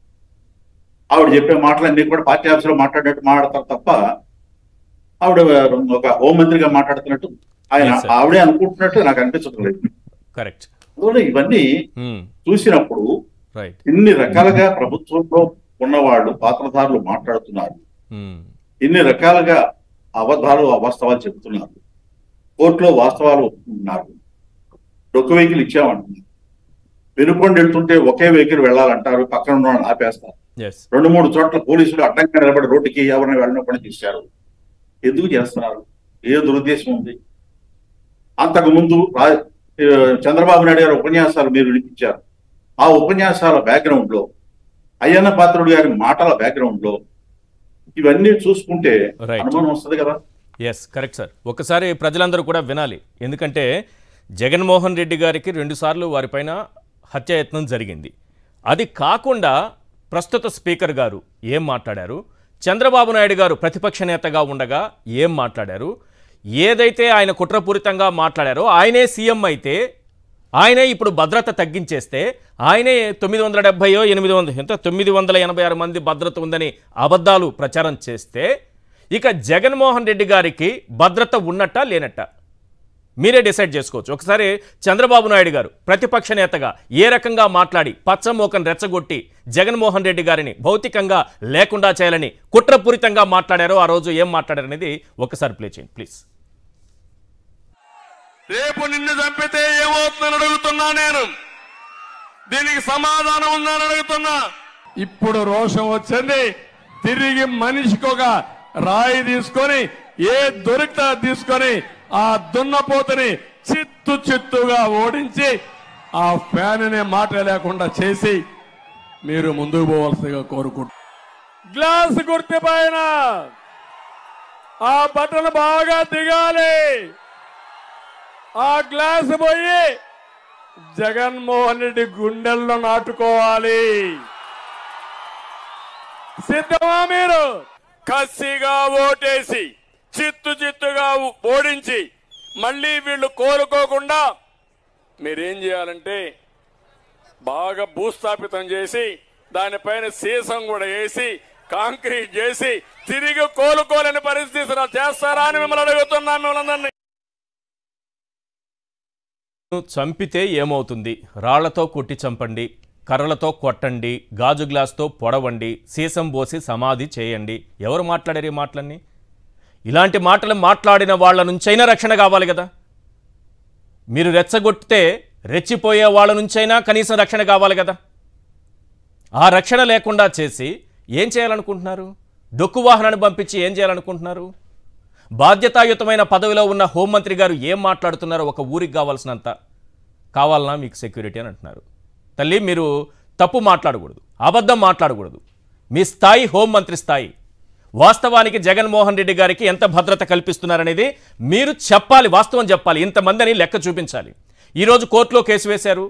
ఆవిడ చెప్పే మాటలన్నీ కూడా పార్టీ ఆఫీసులో మాట్లాడినట్టు మాట్లాడతారు తప్ప ఆవిడ ఒక హోం మంత్రిగా మాట్లాడుతున్నట్టు ఆయన Yes, sir. ఆవిడే అనుకుంటున్నట్టు నాకు అనిపించడం లేదు కరెక్ట్ అందువల్ల ఇవన్నీ చూసినప్పుడు రైట్ ఇన్ని రకాలుగా ప్రభుత్వంలో ఉన్నవాళ్ళు పాత్రధారులు మాట్లాడుతున్నారు ఇన్ని రకాలుగా అబద్ధాలు అవాస్తవాలు చెబుతున్నారు కోర్టులో వాస్తవాలు ఉన్నారు డొక్కు వెహికల్ ఇచ్చామంటున్నారు వెనుకొండ వెళ్తుంటే ఒకే వెహికల్ వెళ్ళాలంటారు పక్కన ఉన్న వాళ్ళని ఆపేస్తారు ఎస్ రెండు మూడు చోట్ల పోలీసులు అడ్డంగా నిలబడి రోడ్డుకి ఎవరిని వెళ్ళినప్పుడు తీశారు ఎందుకు చేస్తున్నారు ఏ దురుద్దేశం ఉంది అంతకు ముందు రా- ఏ, చంద్రబాబు నాయుడు గారి ఉపన్యాసాలు మీరు వినిపించారు ఆ ఉపన్యాసాల బ్యాక్గ్రౌండ్ లో అయ్యన్న పాత్రుడు గారి మాటల బ్యాక్గ్రౌండ్ లో ఇవన్నీ చూసుకుంటే Right. అనుమానం వస్తుంది కదా ఎస్ కరెక్ట్ సార్ ఒకసారి ప్రజలందరూ కూడా వినాలి ఎందుకంటే జగన్మోహన్ రెడ్డి గారికి రెండుసార్లు వారిపైన హత్యాయత్నం జరిగింది అది కాకుండా ప్రస్తుత స్పీకర్ గారు ఏం మాట్లాడారు చంద్రబాబు నాయుడు గారు ప్రతిపక్ష నేతగా ఉండగా ఏం మాట్లాడారు ఏదైతే ఆయన కుట్రపూరితంగా మాట్లాడారో ఆయనే సీఎం అయితే ఆయనే ఇప్పుడు భద్రత తగ్గించేస్తే ఆయనే తొమ్మిది వందల డెబ్బైయో ఎనిమిది వందల ఎంత తొమ్మిది వందల ఎనభై ఆరు మంది భద్రత ఉందని అబద్ధాలు ప్రచారం చేస్తే ఇక జగన్మోహన్ రెడ్డి గారికి భద్రత ఉన్నట్టా లేనట్టా మీరే డిసైడ్ చేసుకోవచ్చు ఒకసారి చంద్రబాబు నాయుడు గారు ప్రతిపక్ష నేతగా ఏ రకంగా మాట్లాడి పచ్చమోకను రెచ్చగొట్టి జగన్మోహన్ రెడ్డి గారిని భౌతికంగా లేకుండా చేయాలని కుట్రపూరితంగా మాట్లాడారో ఆ రోజు ఏం మాట్లాడారనేది ఒకసారి ప్లే చేయండి ప్లీజ్ రేపు నిన్ను చంపితే ఏమవుతుందని అడుగుతున్నా నేను దీనికి సమాధానం ఉందని అడుగుతున్నా ఇప్పుడు రోషం వచ్చింది తిరిగి మనిషికి ఒక రాయి తీసుకొని ఏ దొరికితే అది తీసుకొని ఆ దున్నపోతుని చిత్తు చిత్తుగా ఓడించి ఆ ఫ్యాన్ అనే మాట లేకుండా చేసి మీరు ముందుకు పోవాల్సిందిగా కోరుకుంటున్నారు గ్లాస్ గుర్తు పైన ఆ బటన్ బాగా దిగాలి ఆ గ్లాస్ పోయి జగన్మోహన్ రెడ్డి గుండెల్లో నాటుకోవాలి సిద్ధమా మీరు కసిగా ఓటేసి చిత్తు చిత్తుగా ఓడించి మళ్ళీ వీళ్ళు కోరుకోకుండా మీరేం చేయాలంటే బాగా భూస్థాపితం చేసి దానిపైన సీసం కూడా వేసి కాంక్రీట్ చేసి తిరిగి కోలుకోలేని పరిస్థితి చేస్తారా అని మిమ్మల్ని అడుగుతున్నా మిమ్మల్ని అందరినీ. చంపితే ఏమవుతుంది రాళ్లతో కొట్టి చంపండి కర్రలతో కొట్టండి గాజు గ్లాస్తో పొడవండి సీసం పోసి సమాధి చేయండి ఎవరు మాట్లాడారు ఈ మాటలన్నీ ఇలాంటి మాటలు మాట్లాడిన వాళ్ళ నుంచైనా రక్షణ కావాలి కదా మీరు రెచ్చగొట్టితే రెచ్చిపోయే వాళ్ళ నుంచైనా కనీసం రక్షణ కావాలి కదా ఆ రక్షణ లేకుండా చేసి ఏం చేయాలనుకుంటున్నారు డొక్కు వాహనాన్ని పంపించి ఏం చేయాలనుకుంటున్నారు బాధ్యతాయుతమైన పదవిలో ఉన్న హోంమంత్రి గారు ఏం మాట్లాడుతున్నారో ఒక ఊరికి కావాల్సినంత కావాలన్నా మీకు సెక్యూరిటీ అని అంటున్నారు తల్లి మీరు తప్పు మాట్లాడకూడదు అబద్ధం మాట్లాడకూడదు మీ స్థాయి హోంమంత్రి స్థాయి వాస్తవానికి జగన్మోహన్ రెడ్డి గారికి ఎంత భద్రత కల్పిస్తున్నారనేది మీరు చెప్పాలి వాస్తవం చెప్పాలి ఇంతమందిని లెక్క చూపించాలి ఈరోజు కోర్టులో కేసు వేశారు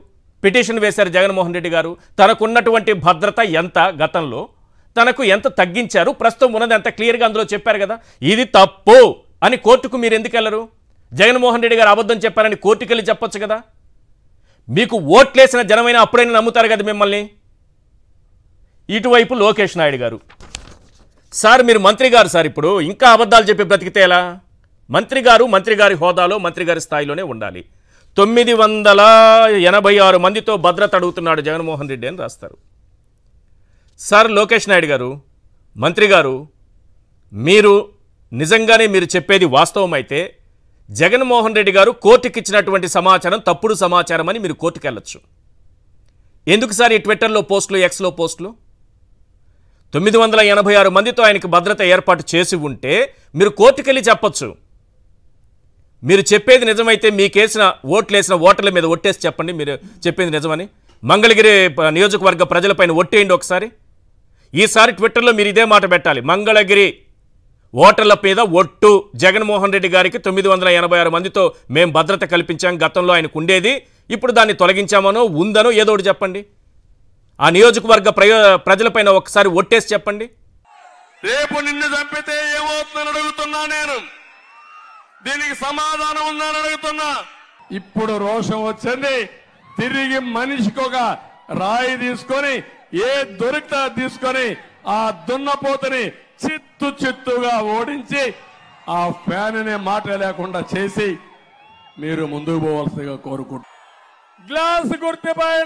పిటిషన్ వేశారు జగన్మోహన్ రెడ్డి గారు తనకున్నటువంటి భద్రత ఎంత గతంలో తనకు ఎంత తగ్గించారు ప్రస్తుతం ఉన్నది ఎంత క్లియర్గా అందులో చెప్పారు కదా ఇది తప్పు అని కోర్టుకు మీరు ఎందుకు వెళ్ళరు జగన్మోహన్ రెడ్డి గారు అబద్ధం చెప్పారని కోర్టుకు వెళ్ళి చెప్పొచ్చు కదా మీకు ఓట్లేసిన జనమైన అప్పుడైనా నమ్ముతారు కదా మిమ్మల్ని ఇటువైపు లోకేష్ నాయుడు గారు సార్ మీరు మంత్రి గారు సార్ ఇప్పుడు ఇంకా అబద్ధాలు చెప్పి బ్రతికితే ఎలా మంత్రి గారు మంత్రి గారి హోదాలో మంత్రి గారి స్థాయిలోనే ఉండాలి తొమ్మిది వందల ఎనభై ఆరు మందితో భద్రత అడుగుతున్నాడు జగన్మోహన్ రెడ్డి అని రాస్తారు సార్ లోకేష్ నాయుడు గారు మంత్రి గారు మీరు నిజంగానే మీరు చెప్పేది వాస్తవం అయితే జగన్మోహన్ రెడ్డి గారు కోర్టుకి ఇచ్చినటువంటి సమాచారం తప్పుడు సమాచారం అని మీరు కోర్టుకు వెళ్ళొచ్చు ఎందుకు సార్ ఈ ట్విట్టర్లో పోస్టులు ఎక్స్లో పోస్టులు తొమ్మిది వందల ఎనభై ఆరు మందితో ఆయనకి భద్రత ఏర్పాటు చేసి ఉంటే మీరు కోర్టుకెళ్ళి చెప్పొచ్చు మీరు చెప్పేది నిజమైతే మీకేసిన ఓట్లేసిన ఓటర్ల మీద ఒట్టేసి చెప్పండి మీరు చెప్పేది నిజమని మంగళగిరి ప- నియోజకవర్గ ప్రజలపైన ఒట్టేయండి ఒకసారి ఈసారి ట్విట్టర్లో మీరు ఇదే మాట పెట్టాలి మంగళగిరి ఓటర్ల మీద ఒట్టు జగన్మోహన్ రెడ్డి గారికి తొమ్మిది వందల ఎనభై ఆరు మందితో మేము భద్రత కల్పించాం గతంలో ఆయనకు ఉండేది ఇప్పుడు దాన్ని తొలగించామనో ఉందనో ఏదో ఒకటి చెప్పండి ఆ నియోజకవర్గ ప్రయో ప్రజలపైన ఒకసారి ఒట్టేసి చెప్పండి రేపు నిన్ను చంపితే ఏమవుతుందని అడుగుతున్నా నేను దీనికి సమాధానం ఉందని అడుగుతున్నా ఇప్పుడు రోషం వచ్చింది తిరిగి మనిషికి ఒక రాయి తీసుకొని ఏ దొరికితే అది తీసుకొని ఆ దున్నపోతని చిత్తు చిత్తుగా ఓడించి ఆ ఫ్యాన్ అనే మాట లేకుండా చేసి మీరు ముందుకు పోవాల్సిందిగా కోరుకుంటున్నారు గ్లాస్ గుర్తు పైన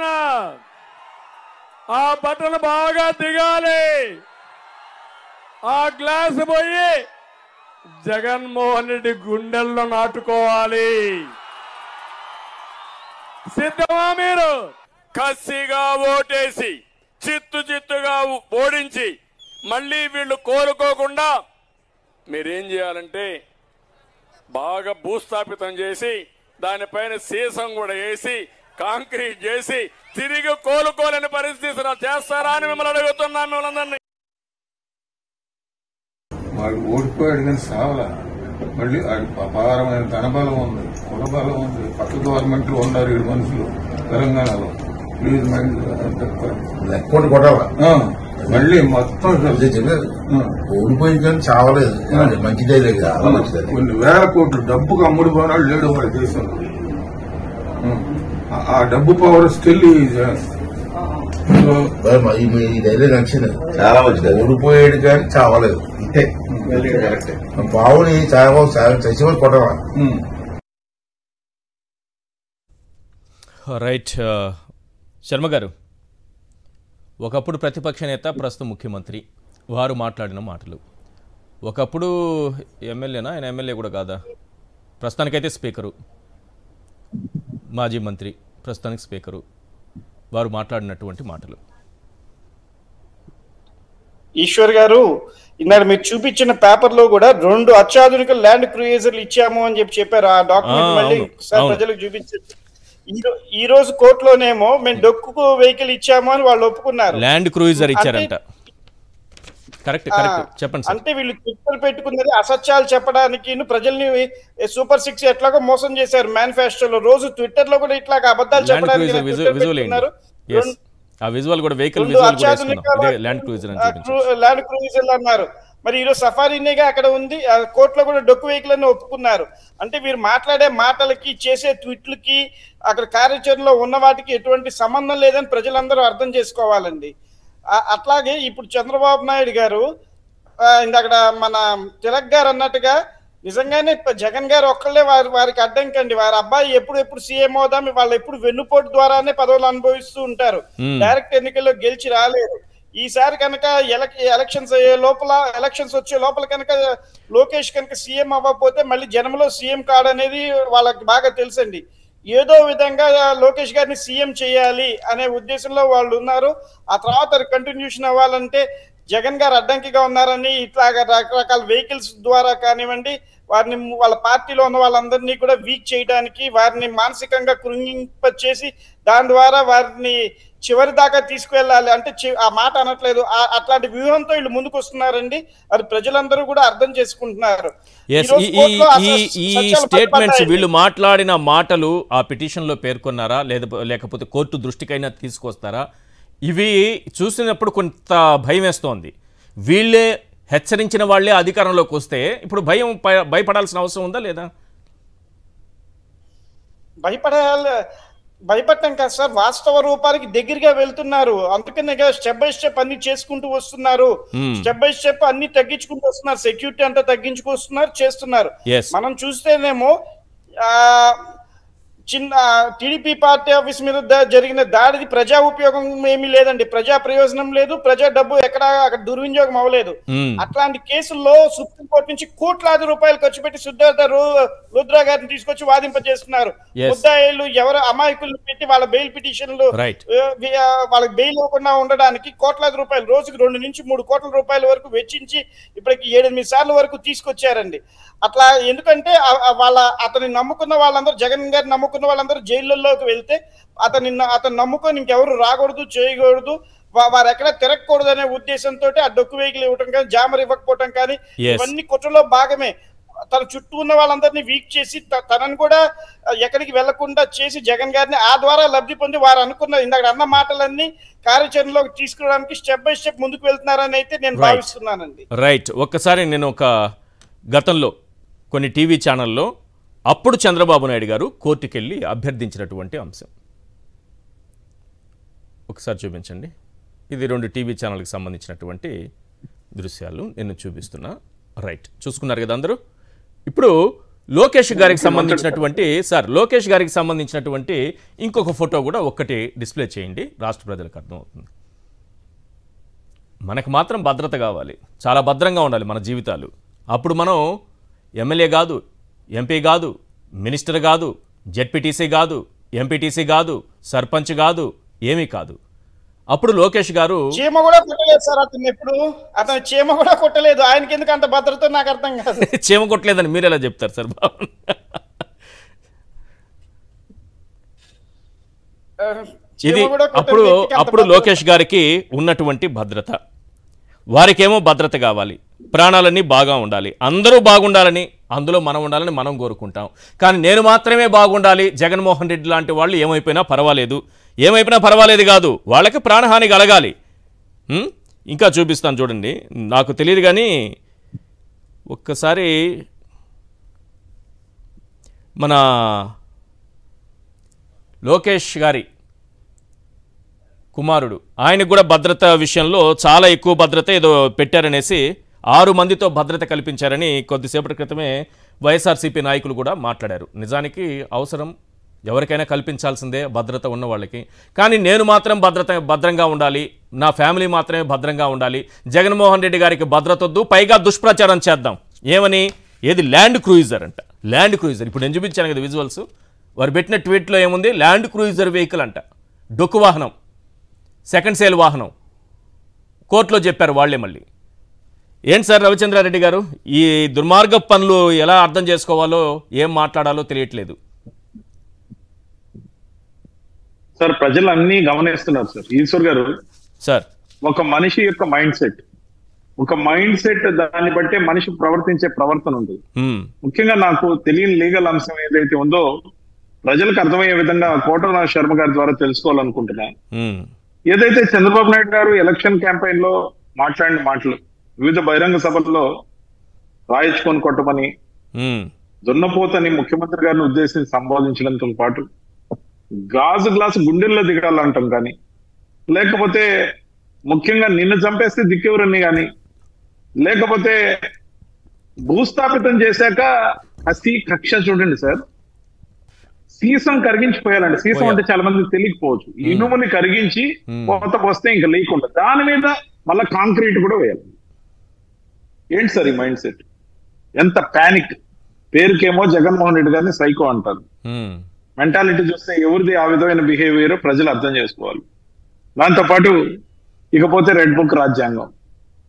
ఆ బట్టలు బాగా దిగాలి ఆ గ్లాస్ పోయి జగన్మోహన్ రెడ్డి గుండెల్లో నాటుకోవాలి సిద్ధమా మీరు కసిగా ఓటేసి చిత్తు చిత్తుగా ఓడించి మళ్ళీ వీళ్ళు కోరుకోకుండా మీరేం చేయాలంటే బాగా భూస్థాపితం చేసి దానిపైన సీసం కూడా వేసి కాంక్రీట్ చేసి తిరిగి కోలుకోలేని పరిస్థితి చేస్తారా అని మిమ్మల్ని అడుగుతున్నాను మిమ్మల్ని అందరినీ. వాడు ఓడిపోయాడు కానీ సావలా మళ్ళీ వాడి అపారమైన ధనబలం ఉంది కులబలం ఉంది పక్క గవర్నమెంట్లు ఉన్నారు ఏడు మనుషులు తెలంగాణలో ప్లీజ్ మైండ్ లెక్కోటి కొట్టాల ఆ, మళ్ళీ మొత్తం అదే చెప్పలేదు ఆ, ఓడిపోయింది కానీ చావలేదు అది మంచిదే లేదు చాలా మంచిదే కొన్ని వేల కోట్లు డబ్బుకు అమ్ముడు పోనాడు లేడు వాడి దేశంలో ఆ, ఆ డబ్బు పవర్ స్టిల్ సో మరి మరి మీ ధైర్యం నచ్చింది చాలా మంచిది ఓడిపోయాడు కానీ చావలేదు ఇంతే పావుని చావ చచ్చిపోయి కొట్టాల ఉమ్, రైట్ ఆ, శర్మ గారు ఒకప్పుడు ప్రతిపక్ష నేత ప్రస్తుతం ముఖ్యమంత్రి వారు మాట్లాడిన మాటలు ఒకప్పుడు ఎమ్మెల్యేనా ఆయన ఎమ్మెల్యే కూడా కాదా ప్రస్తుతానికైతే స్పీకరు మాజీ మంత్రి ప్రస్తుతానికి స్పీకరు వారు మాట్లాడినటువంటి మాటలు ఈశ్వర్ గారు ఇందాక మీరు చూపించిన పేపర్ లో కూడా రెండు అత్యాధునిక ల్యాండ్ క్రూయిజర్లు ఇచ్చాము అని చెప్పి చెప్పారు ఆ డాక్యుమెంట్ ఆ, మళ్ళీ అవును, ఒకసారి అవును. ప్రజలకు చూపించారు ఈ రో- ఈ రోజు కోర్టులోనేమో మేము డొక్కు వెహికల్ ఇచ్చాము అని వాళ్ళు ఒప్పుకున్నారు ల్యాండ్ క్రూయిజర్ అంటే- ఇచ్చారంట కరెక్ట్ కరెక్ట్ ఆ, చెప్పండి సార్ అంటే వీళ్ళు ట్విట్టర్ పెట్టుకున్నది అసత్యాలు చెప్పడానికి ప్రజల్ని సూపర్ సిక్స్ ఎట్లాగో మోసం చేశారు మేనిఫెస్టోలో రోజు ట్విట్టర్ లో కూడా ఇట్లా అబద్ధాలు ల్యాండ్ చెప్పడానికి క్రూయిజర్ Twitter విజువల్ ఏంటి పెట్టుకున్నారు. ఎస్ ఆ విజువల్ కూడా వెహికల్ రెండు విజువల్ కూడా అత్యాధునిక వేసుకున్నాం ఇదే ల్యాండ్ క్రూయిజర్ అని ఆ, చూపించారు క్రూ- ల్యాండ్ క్రూయిజర్లు అన్నారు మరి ఈరోజు సఫారీనేగా అక్కడ ఉంది ఆ కోర్టులో కూడా డొక్కు వెహికల్ అని ఒప్పుకున్నారు అంటే వీరు మాట్లాడే మాటలకి చేసే ట్వీట్లకి అక్కడ కార్యాచరణలో ఉన్న వాటికి ఎటువంటి సంబంధం లేదని ప్రజలందరూ అర్థం చేసుకోవాలండి ఆ- అట్లాగే ఇప్పుడు చంద్రబాబు నాయుడు గారు ఆ, ఇందాక మన తిలక్ గారు అన్నట్టుగా నిజంగానే ప- జగన్ గారు ఒక్కళ్ళే వారి వారికి అడ్డంకండి వారి అబ్బాయి ఎప్పుడు ఎప్పుడు సీఎం అవుదాం వాళ్ళు ఎప్పుడు వెన్నుపోటు ద్వారానే పదవులు అనుభవిస్తూ ఉంటారు Hmm. డైరెక్ట్ ఎన్నికల్లో గెలిచి రాలేరు ఈసారి కనుక ఎలక్ ఎలక్షన్స్ అయ్యే లోపల ఎలక్షన్స్ వచ్చే లోపల కనుక లోకేష్ కనుక సీఎం అవ్వకపోతే మళ్ళీ జనంలో సీఎం కాడనేది వాళ్ళకి బాగా తెలుసండి ఏదో విధంగా లోకేష్ గారిని సీఎం చేయాలి అనే ఉద్దేశంలో వాళ్ళు ఉన్నారు ఆ తర్వాత కంటిన్యూషన్ అవ్వాలంటే జగన్ గారు అడ్డంకిగా ఉన్నారని ఇట్లాగా రకరకాల వెహికల్స్ ద్వారా కానివ్వండి వారిని వాళ్ళ పార్టీలో ఉన్న వాళ్ళందరినీ కూడా వీక్ చేయడానికి వారిని మానసికంగా కృంగింపచేసి దాని ద్వారా వారిని చివరి దాకా తీసుకువెళ్ళాలి అంటే చి- ఆ మాట అనట్లేదు ఆ- అట్లాంటి వ్యూహంతో వీళ్ళు ముందుకు వస్తున్నారండి అది ప్రజలందరూ కూడా అర్థం చేసుకుంటున్నారు ఎస్ ఈరోజు ఈ కోర్టులో ఈ అసలు ఈ సత్యాలు స్టేట్మెంట్స్ బయటపడ్డాయండి. వీళ్ళు మాట్లాడిన మాటలు ఆ పిటిషన్లో పేర్కొన్నారా లేదా లేకపోతే కోర్టు దృష్టికైనా తీసుకొస్తారా ఇవి చూసినప్పుడు కొంత భయం వేస్తోంది వీళ్ళే హెచ్చరించిన వాళ్ళే అధికారంలోకి వస్తే ఇప్పుడు భయం ప- భయపడాల్సిన అవసరం ఉందా లేదా భయపడాలి భయపడటం కాదు సార్ వాస్తవ రూపానికి దగ్గరగా వెళ్తున్నారు అందుకనే కదా స్టెప్ బై స్టెప్ అన్ని చేసుకుంటూ వస్తున్నారు Hmm. స్టెప్ బై స్టెప్ అన్ని తగ్గించుకుంటూ వస్తున్నారు సెక్యూరిటీ అంతా తగ్గించుకు వస్తున్నారు చేస్తున్నారు Yes. మనం చూస్తేనేమో ఆ చిన్న టీడీపీ పార్టీ ఆఫీస్ మీద ద- జరిగిన దాడిది ప్రజా ఉపయోగం ఏమీ లేదండి ప్రజా ప్రయోజనం లేదు ప్రజా డబ్బు ఎక్కడ అక్కడ దుర్వినియోగం అవ్వలేదు Hmm. అట్లాంటి కేసుల్లో సుప్రీంకోర్టు నుంచి కోట్లాది రూపాయలు ఖర్చు పెట్టి సిద్ధార్థ రు- రుద్ర గారిని తీసుకొచ్చి వాదింపజేస్తున్నారు Yes. ముద్దాయిలు ఎవరు అమాయకులు పెట్టి వాళ్ళ బెయిల్ పిటిషన్లు Right. ఆ, వి- ఆ, వాళ్ళకి బెయిల్ ఇవ్వకుండా ఉండడానికి కోట్లాది రూపాయలు రోజుకి రెండు నుంచి మూడు కోట్ల రూపాయల వరకు వెచ్చించి ఇప్పటికి ఏడెనిమిది సార్లు వరకు తీసుకొచ్చారండి అట్లా ఎందుకంటే ఆ- ఆ వాళ్ళ అతని నమ్ముకున్న వాళ్ళందరూ జగన్ గారిని నమ్ముకున్న వాళ్ళందరూ జైళ్ళల్లోకి వెళ్తే అతని అతను నమ్ముకొని ఇంకెవరు రాకూడదు చేయకూడదు వా- వారు ఎక్కడ తిరగకూడదు అనే ఉద్దేశంతో ఆ డొక్కు వెహికల్ ఇవ్వటం కానీ జామర్ ఇవ్వకపోవటం కానీ Yes. ఇవన్నీ కుట్రలో భాగమే తన చుట్టూ ఉన్న వాళ్ళందరినీ వీక్ చేసి త- తనను కూడా ఆ, ఎక్కడికి వెళ్లకుండా చేసి జగన్ గారిని ఆ ద్వారా లబ్ధి పొంది వారు అనుకున్న ఇందాక అన్న మాటలన్నీ కార్యాచరణలోకి తీసుకురావడానికి స్టెప్ బై స్టెప్ ముందుకు వెళ్తున్నారని అయితే నేను Right. భావిస్తున్నానండి రైట్ ఒక్కసారి నేను ఒక గతంలో కొన్ని టీవీ ఛానల్లో అప్పుడు చంద్రబాబు నాయుడు గారు కోర్టుకెళ్ళి అభ్యర్థించినటువంటి అంశం ఒకసారి చూపించండి ఇది రెండు టీవీ ఛానల్కి సంబంధించినటువంటి దృశ్యాలు నేను చూపిస్తున్నా రైట్ చూసుకున్నారు కదా అందరూ ఇప్పుడు లోకేష్ గారికి సంబంధించినటువంటి సార్ లోకేష్ గారికి సంబంధించినటువంటి ఇంకొక ఫోటో కూడా ఒక్కటి డిస్ప్లే చేయండి రాష్ట్ర ప్రజలకు అర్థమవుతుంది మనకు మాత్రం భద్రత కావాలి చాలా భద్రంగా ఉండాలి మన జీవితాలు అప్పుడు మనం ఎమ్మెల్యే కాదు ఎంపీ కాదు మినిస్టర్ కాదు జెడ్పీటీసీ కాదు ఎంపీటీసీ కాదు సర్పంచ్ కాదు ఏమీ కాదు అప్పుడు లోకేష్ గారు చీమ కూడా కొట్టలేదు సార్ అతను ఎప్పుడు అతను చీమ కూడా కొట్టలేదు ఆయనకి ఎందుకు అంత భద్రత నాకు అర్థం కాదు చీమ కొట్టలేదని మీరు ఎలా చెప్తారు సార్ బాబు ఆ, ఇది చీమ కూడా కొట్టని అప్పుడు వ్యక్తికి అంత అప్పుడు భద్రత. లోకేష్ గారికి ఉన్నటువంటి భద్రత వారికేమో భద్రత కావాలి ప్రాణాలన్నీ బాగా ఉండాలి అందరూ బాగుండాలని అందులో మనం ఉండాలని మనం కోరుకుంటాం కానీ నేను మాత్రమే బాగుండాలి జగన్మోహన్ రెడ్డి లాంటి వాళ్ళు ఏమైపోయినా పర్వాలేదు ఏమైపోయినా పర్వాలేదు కాదు వాళ్ళకి ప్రాణహాని కలగాలి ఉం? ఇంకా చూపిస్తాను చూడండి నాకు తెలియదు కానీ ఒక్కసారి మన లోకేష్ గారి కుమారుడు ఆయనకు కూడా భద్రత విషయంలో చాలా ఎక్కువ భద్రత ఏదో పెట్టారనేసి ఆరు మందితో భద్రత కల్పించారని కొద్దిసేపటి క్రితమే వైఎస్ఆర్సీపీ నాయకులు కూడా మాట్లాడారు నిజానికి అవసరం ఎవరికైనా కల్పించాల్సిందే భద్రత ఉన్న వాళ్ళకి కానీ నేను మాత్రం భద్రత భద్రంగా ఉండాలి నా ఫ్యామిలీ మాత్రమే భద్రంగా ఉండాలి జగన్మోహన్ రెడ్డి గారికి భద్రత వద్దు పైగా దుష్ప్రచారం చేద్దాం ఏమని ఏది ల్యాండ్ క్రూయిజర్ అంట ల్యాండ్ క్రూయిజర్ ఇప్పుడు నేను చూపించాను కదా విజువల్స్ వారు పెట్టిన ట్వీట్లో ఏముంది ల్యాండ్ క్రూయిజర్ వెహికల్ అంట డొక్కు వాహనం సెకండ్ సేల్ వాహనం కోర్టులో చెప్పారు వాళ్ళే మళ్ళీ ఏంటి సార్ రవిచంద్రారెడ్డి గారు ఈ దుర్మార్గ పనులు ఎలా అర్థం చేసుకోవాలో ఏం మాట్లాడాలో తెలియట్లేదు సార్ ప్రజలు అన్ని గమనిస్తున్నారు సార్ ఈశ్వర్ గారు సార్ ఒక మనిషి యొక్క మైండ్ సెట్ ఒక మైండ్ సెట్ దాన్ని బట్టే మనిషి ప్రవర్తించే ప్రవర్తన ఉంటుంది హ్మ్, ముఖ్యంగా నాకు తెలియని లీగల్ అంశం ఏదైతే ఉందో ప్రజలకు అర్థమయ్యే విధంగా కోటరా శర్మ గారి ద్వారా తెలుసుకోవాలనుకుంటున్నా హ్మ్, ఏదైతే చంద్రబాబు నాయుడు గారు ఎలక్షన్ క్యాంపెయిన్ లో మాట్లాడిన మాటలు వివిధ బహిరంగ సభల్లో రాయించుకొని కొట్టమని హ్మ్, దున్నపోతని ముఖ్యమంత్రి గారిని ఉద్దేశించి సంబోధించడంతో పాటు గాజు గ్లాసు గుండెల్లో దిగాలంటాం కానీ లేకపోతే ముఖ్యంగా నిన్ను చంపేస్తే దిక్కెవరని కానీ లేకపోతే భూస్థాపితం చేశాక అస్థి కక్ష చూడండి సార్ సీసం కరిగించిపోయాలండి సీసం అంటే చాలా మందికి తెలియకపోవచ్చు ఇనుముని కరిగించి Hmm. కొత్త వస్తే ఇంకా లేకుండా దాని మీద మళ్ళా కాంక్రీట్ కూడా వేయాలి ఏంటి సార్ ఈ మైండ్ సెట్ ఎంత పానిక్ పేరుకేమో జగన్మోహన్ రెడ్డి గారిని సైకో అంటారు హ్మ్, మెంటాలిటీ చూస్తే ఎవరిది ఆ విధమైన బిహేవియర్ ప్రజలు అర్థం చేసుకోవాలి దాంతో పాటు ఇకపోతే రెడ్ బుక్ రాజ్యాంగం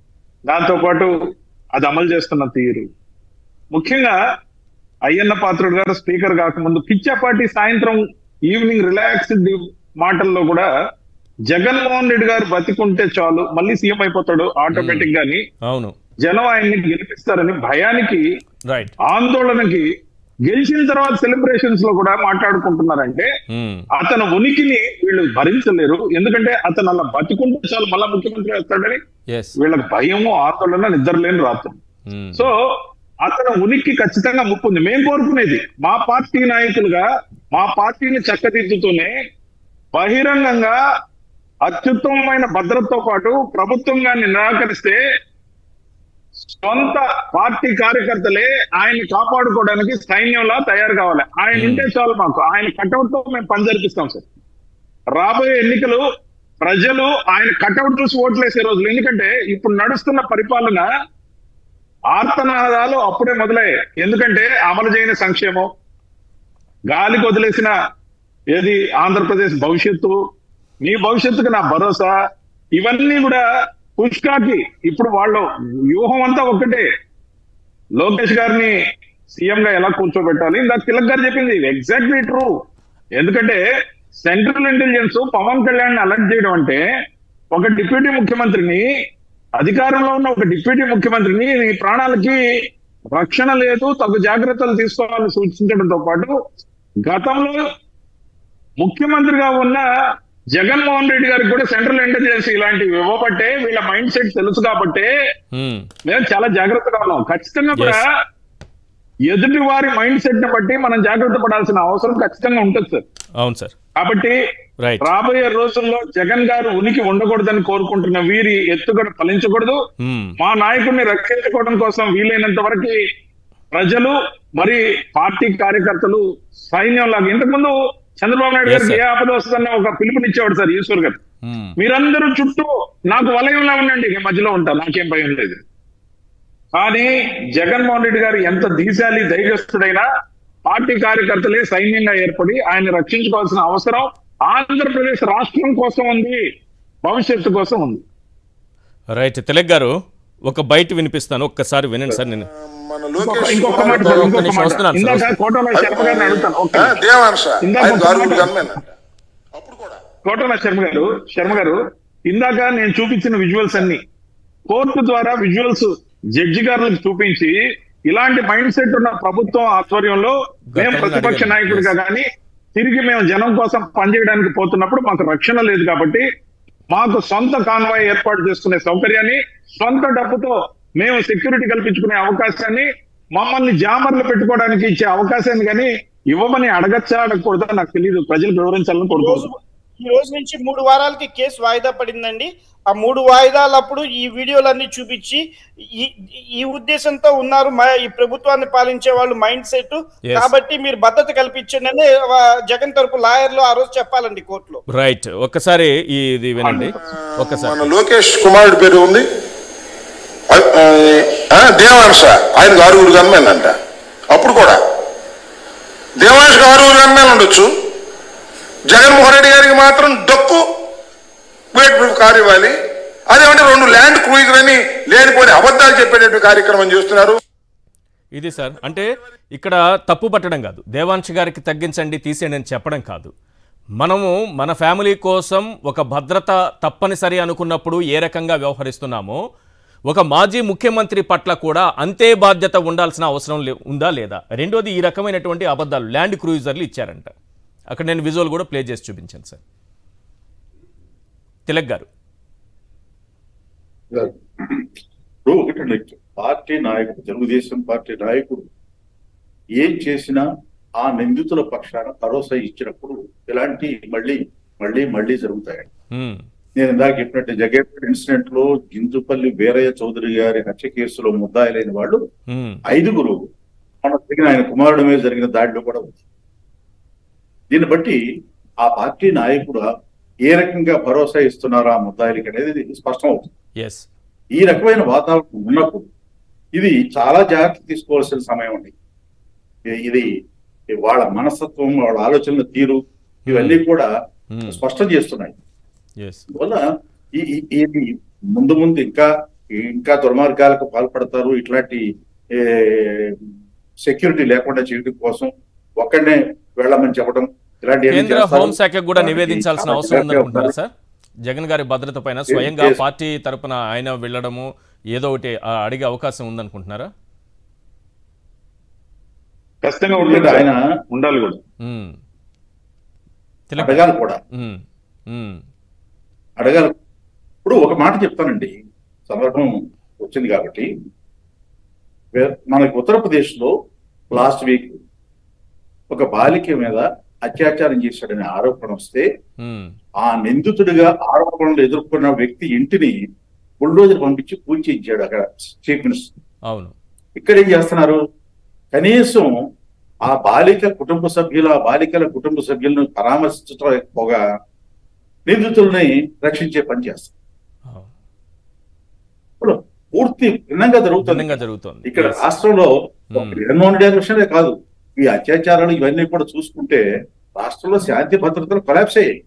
దాంతో పాటు అది అమలు చేస్తున్న తీరు ముఖ్యంగా అయ్యన్న పాత్రుడు గారు స్పీకర్ కాకముందు పిచ్చాపాటి సాయంత్రం ఈవినింగ్ రిలాక్స్ మాటల్లో కూడా జగన్మోహన్ రెడ్డి గారు బతికుంటే చాలు మళ్ళీ సీఎం అయిపోతాడు ఆటోమేటిక్ గాని అవును జనం ఆయన్ని గెలిపిస్తారని భయానికి రైట్ ఆందోళనకి గెలిచిన తర్వాత సెలబ్రేషన్స్ లో కూడా మాట్లాడుకుంటున్నారంటే అతని ఉనికిని వీళ్ళు భరించలేరు ఎందుకంటే అతను అలా బతికుంటే చాలు మళ్ళా ముఖ్యమంత్రి వస్తాడని ఎస్ వీళ్ళకి భయము ఆందోళన నిద్రలేని రాత్రి సో అతను ఉనికి ఖచ్చితంగా ముప్పు ఉంది మేము కోరుకునేది మా పార్టీ నాయకులుగా మా పార్టీని చక్కదిద్దుతూనే బహిరంగంగా అత్యుత్తమమైన భద్రతతో పాటు ప్రభుత్వంగా నిరాకరిస్తే సొంత పార్టీ కార్యకర్తలే ఆయన్ని కాపాడుకోవడానికి సైన్యంలా తయారు కావాలి ఆయన ఉంటే చాలు మాకు ఆయన కటౌట్ తో మేము పని జరిపిస్తాం సార్ రాబోయే ఎన్నికలు ప్రజలు ఆయన కటౌట్ చూసి ఓట్లేసే రోజులు ఎందుకంటే ఇప్పుడు నడుస్తున్న పరిపాలన ఆర్తనాదాలు అప్పుడే మొదలయ్యాయి ఎందుకంటే అమలు చేయని సంక్షేమం గాలికి వదిలేసిన ఏది ఆంధ్రప్రదేశ్ భవిష్యత్తు నీ భవిష్యత్తుకు నా భరోసా ఇవన్నీ కూడా పుష్కాకి ఇప్పుడు వాళ్ళు వ్యూహం అంతా ఒక్కటే లోకేష్ గారిని సీఎం గా ఎలా కూర్చోబెట్టాలి ఇందాక తిలక్ గారు చెప్పింది ఎగ్జాక్ట్లీ ట్రూ ఎందుకంటే central intelligence Pawan Kalyan alert చేయడం అంటే ఒక డిప్యూటీ ముఖ్యమంత్రిని అధికారంలో ఉన్న ఒక డిప్యూటీ ముఖ్యమంత్రిని నీ ప్రాణాలకి రక్షణ లేదు తగు జాగ్రత్తలు తీసుకోవాలని సూచించడంతో పాటు గతంలో ముఖ్యమంత్రిగా ఉన్న జగన్మోహన్ రెడ్డి గారికి కూడా సెంట్రల్ ఇంటెలిజెన్స్ ఇలాంటివి ఇవ్వబట్టే వీళ్ళ మైండ్ సెట్ తెలుసు కాబట్టే మేము చాలా జాగ్రత్తగా ఉన్నాం ఖచ్చితంగా కూడా ఎదుటి వారి మైండ్ సెట్ ని బట్టి మనం జాగ్రత్త పడాల్సిన అవసరం ఖచ్చితంగా ఉంటుంది సార్ అవును సార్ కాబట్టి రైట్ రాబోయే రోజుల్లో జగన్ గారు ఉనికి ఉండకూడదని కోరుకుంటున్న వీరి ఎత్తుగడ ఫలించకూడదు మా నాయకుడిని రక్షించుకోవడం కోసం వీలైనంత వరకు ప్రజలు మరి పార్టీ కార్యకర్తలు సైన్యం లాగా ఇంతకుముందు చంద్రబాబు నాయుడు Yes, గారికి sir. ఏ ఆపద వస్తుందన్న ఒక పిలుపునిచ్చేవాడు సార్ ఈశ్వర్ గారు మీరందరూ చుట్టూ నాకు వలయంలా ఉండండి నేను మధ్యలో ఉంటా నాకేం భయం లేదు కానీ జగన్మోహన్ రెడ్డి గారు ఎంత దీశాలి ధైర్యస్తుడైనా పార్టీ కార్యకర్తలే సైన్యంగా ఏర్పడి ఆయన రక్షించుకోవాల్సిన అవసరం ఆంధ్రప్రదేశ్ రాష్ట్రం కోసం ఉంది భవిష్యత్తు కోసం ఉంది రైట్ తిలక్ గారు ఒక బయట వినిపిస్తాను ఒక్కసారి వినండి సార్ నేను మన ఇంకొక- లోకేష్ ఇంకొక కుమార్ మాట గారు సార్, ఒక్క ఇంకొక నిమిషం మాట వస్తున్నాను సార్, ఇందాక వస్తున్నాను. కోటలో శర్మ గారిని అడుగుతాను ఒక్క ఆ, నిమిషం. దేవాంశ ఇందాక ఆయన ఒక గారు మాట- గన్మెన్ అంట అప్పుడు కూడా కోటల శర్మ గారు శర్మ గారు ఇందాక నేను చూపించిన విజువల్స్ అన్ని కోర్టు ద్వారా విజువల్స్ జడ్జి గారులకు చూపించి ఇలాంటి మైండ్ సెట్ ఉన్న ప్రభుత్వం ఆధ్వర్యంలో మేము గతంలో ప్రతిపక్ష అడిగాను. నాయకుడిగా కానీ తిరిగి మేము జనం కోసం పనిచేయడానికి పోతున్నప్పుడు మాకు రక్షణ లేదు కాబట్టి మాకు సొంత కాన్వాయ్ ఏర్పాటు చేసుకునే సౌకర్యాన్ని సొంత డబ్బుతో మేము సెక్యూరిటీ కల్పించుకునే అవకాశాన్ని మమ్మల్ని జామర్లు పెట్టుకోవడానికి ఇచ్చే అవకాశాన్ని కానీ ఇవ్వమని అడగచ్చా అడగకూడదా నాకు తెలియదు ప్రజలకు వివరించాలని ఈ రోజు కోరుకుంటున్నాను ఈ రోజు నుంచి మూడు వారాలకి కేసు వాయిదా పడిందండి ఆ మూడు వాయిదాలప్పుడు ఈ వీడియోలన్నీ చూపించి ఈ ఈ ఉద్దేశంతో ఉన్నారు మా ఈ ప్రభుత్వాన్ని పాలించే వాళ్ళు మైండ్ సెట్ Yes. కాబట్టి మీరు భద్రత కల్పించండి అని ఆ, జగన్ తరపు లాయర్లు ఆ రోజు చెప్పాలండి కోర్టులో రైట్ ఒక్కసారి ఈ- ఇది వినండి ఒక్కసారి మన లోకేష్ కుమారుడి పేరు ఉంది ఆ- ఆ, దేవాంశ ఆయనకు ఆరుగురు గన్మెన్ అంట అప్పుడు కూడా దేవాంశకు ఆరుగురు గన్మెన్ ఉండొచ్చు జగన్మోహన్ రెడ్డి గారికి మాత్రం డొక్కు వెయిట్ ప్రూఫ్ కారు ఇవ్వాలి అదేమంటే రెండు ల్యాండ్ క్రూయిజర్ అని లేనిపోని అబద్ధాలు చెప్పేటటువంటి కార్యక్రమం చేస్తున్నారు ఇది సార్ అంటే ఇక్కడ తప్పు పట్టడం కాదు దేవాంశ్ గారికి తగ్గించండి తీసేయండి అని చెప్పడం కాదు మనము మన ఫ్యామిలీ కోసం ఒక భద్రత తప్పనిసరి అనుకున్నప్పుడు ఏ రకంగా వ్యవహరిస్తున్నామో ఒక మాజీ ముఖ్యమంత్రి పట్ల కూడా అంతే బాధ్యత ఉండాల్సిన అవసరం లే- ఉందా లేదా రెండోది ఈ రకమైనటువంటి అబద్ధాలు ల్యాండ్ క్రూయిజర్లు ఇచ్చారంట అక్కడ నేను విజువల్ కూడా ప్లే చేసి చూపించాను సార్ తిలక్ గారు ఇప్పుడు ఒకటండి పార్టీ నాయకుడు తెలుగుదేశం పార్టీ నాయకుడు ఏం చేసినా ఆ నిందితుల పక్షాన భరోసా ఇచ్చినప్పుడు ఇలాంటి మళ్ళీ మళ్ళీ మళ్ళీ జరుగుతాయండి ఉమ్, నేను ఇందాక చెప్పినట్టు జగేపేట ఇన్సిడెంట్ లో గింజుపల్లి వీరయ్య చౌదరి గారి హత్య కేసులో ముద్దాయిలైన వాళ్ళు ఉమ్, ఐదుగురు మన జరిగిన ఆయన కుమారుడి మీద జరిగిన దాడిలో కూడా ఉంది దీన్ని బట్టి ఆ పార్టీ నాయకుడు ఏ రకంగా భరోసా ఇస్తున్నారా ఆ ముద్దాయిలకి అనేది స్పష్టం అవుతుంది ఎస్ ఈ రకమైన వాతావరణం ఉన్నప్పుడు ఇది చాలా జాగ్రత్త తీసుకోవాల్సిన సమయం అండి ఇది- ఇది వాళ్ళ మనస్తత్వం వాళ్ళ ఆలోచనల తీరు ఇవన్నీ కూడా Hmm. స్పష్టం చేస్తున్నాయి ఎస్ అందువల్ల ఈ ఈ- ఇది ముందు ముందు ఇంకా ఇంకా దుర్మార్గాలకు పాల్పడతారు ఇట్లాంటి సెక్యూరిటీ లేకుండా చేయడం కోసం ఒక్కడనే వెళ్ళమని చెప్పడం ఇలాంటివన్నీ కేంద్ర చేస్తారు. హోంశాఖకు కూడా కాబట్టి నివేదించాల్సిన చాలా అవసరం జాగ్రత్తగా ఉందనుకుంటున్నారా ఉండాలి. సార్ జగన్ గారి భద్రత పైన స్వయంగా చేస్- పార్టీ తరపున ఆయన వెళ్ళడము ఏదో ఒకటి ఆ, అడిగే అవకాశం ఉందనుకుంటున్నారా ఖచ్చితంగా ఉంటుంది ఎందుకంటే ఆయన ఉండాలి కూడా ఉమ్. తిలక్ అడగాలి కూడా ఉమ్. ఉమ్. అడగాలి ఇప్పుడు ఒక మాట చెప్తానండి సందర్భం వచ్చింది కాబట్టి వే- మనకి ఉత్తరప్రదేశ్ లో లాస్ట్ వీక్ ఒక బాలిక మీద అత్యాచారం చేశాడనే ఆరోపణ వస్తే ఉమ్. ఆ నిందితుడిగా ఆరోపణలు ఎదుర్కొన్న వ్యక్తి ఇంటిని బుల్డోజర్ పంపించి పూజ చేయించాడు అక్కడ చీఫ్ మినిస్టర్ అవును ఇక్కడ ఏం చేస్తున్నారు కనీసం ఆ బాలిక కుటుంబ సభ్యులు ఆ బాలికల కుటుంబ సభ్యులను పరామర్శించడం పోగా నిందితుల్ని రక్షించే పని చేస్తారు అవును. ఇప్పుడు పూర్తి భిన్నంగా జరుగుతుంది భిన్నంగా జరుగుతోంది ఇక్కడ Yes. రాష్ట్రంలో ఒక Hmm. జగన్మోహన్ రెడ్డి గారి విషయమే కాదు ఈ అత్యాచారాలు ఇవన్నీ కూడా చూసుకుంటే రాష్ట్రంలో శాంతి భద్రతలు కొలాప్స్ అయ్యాయి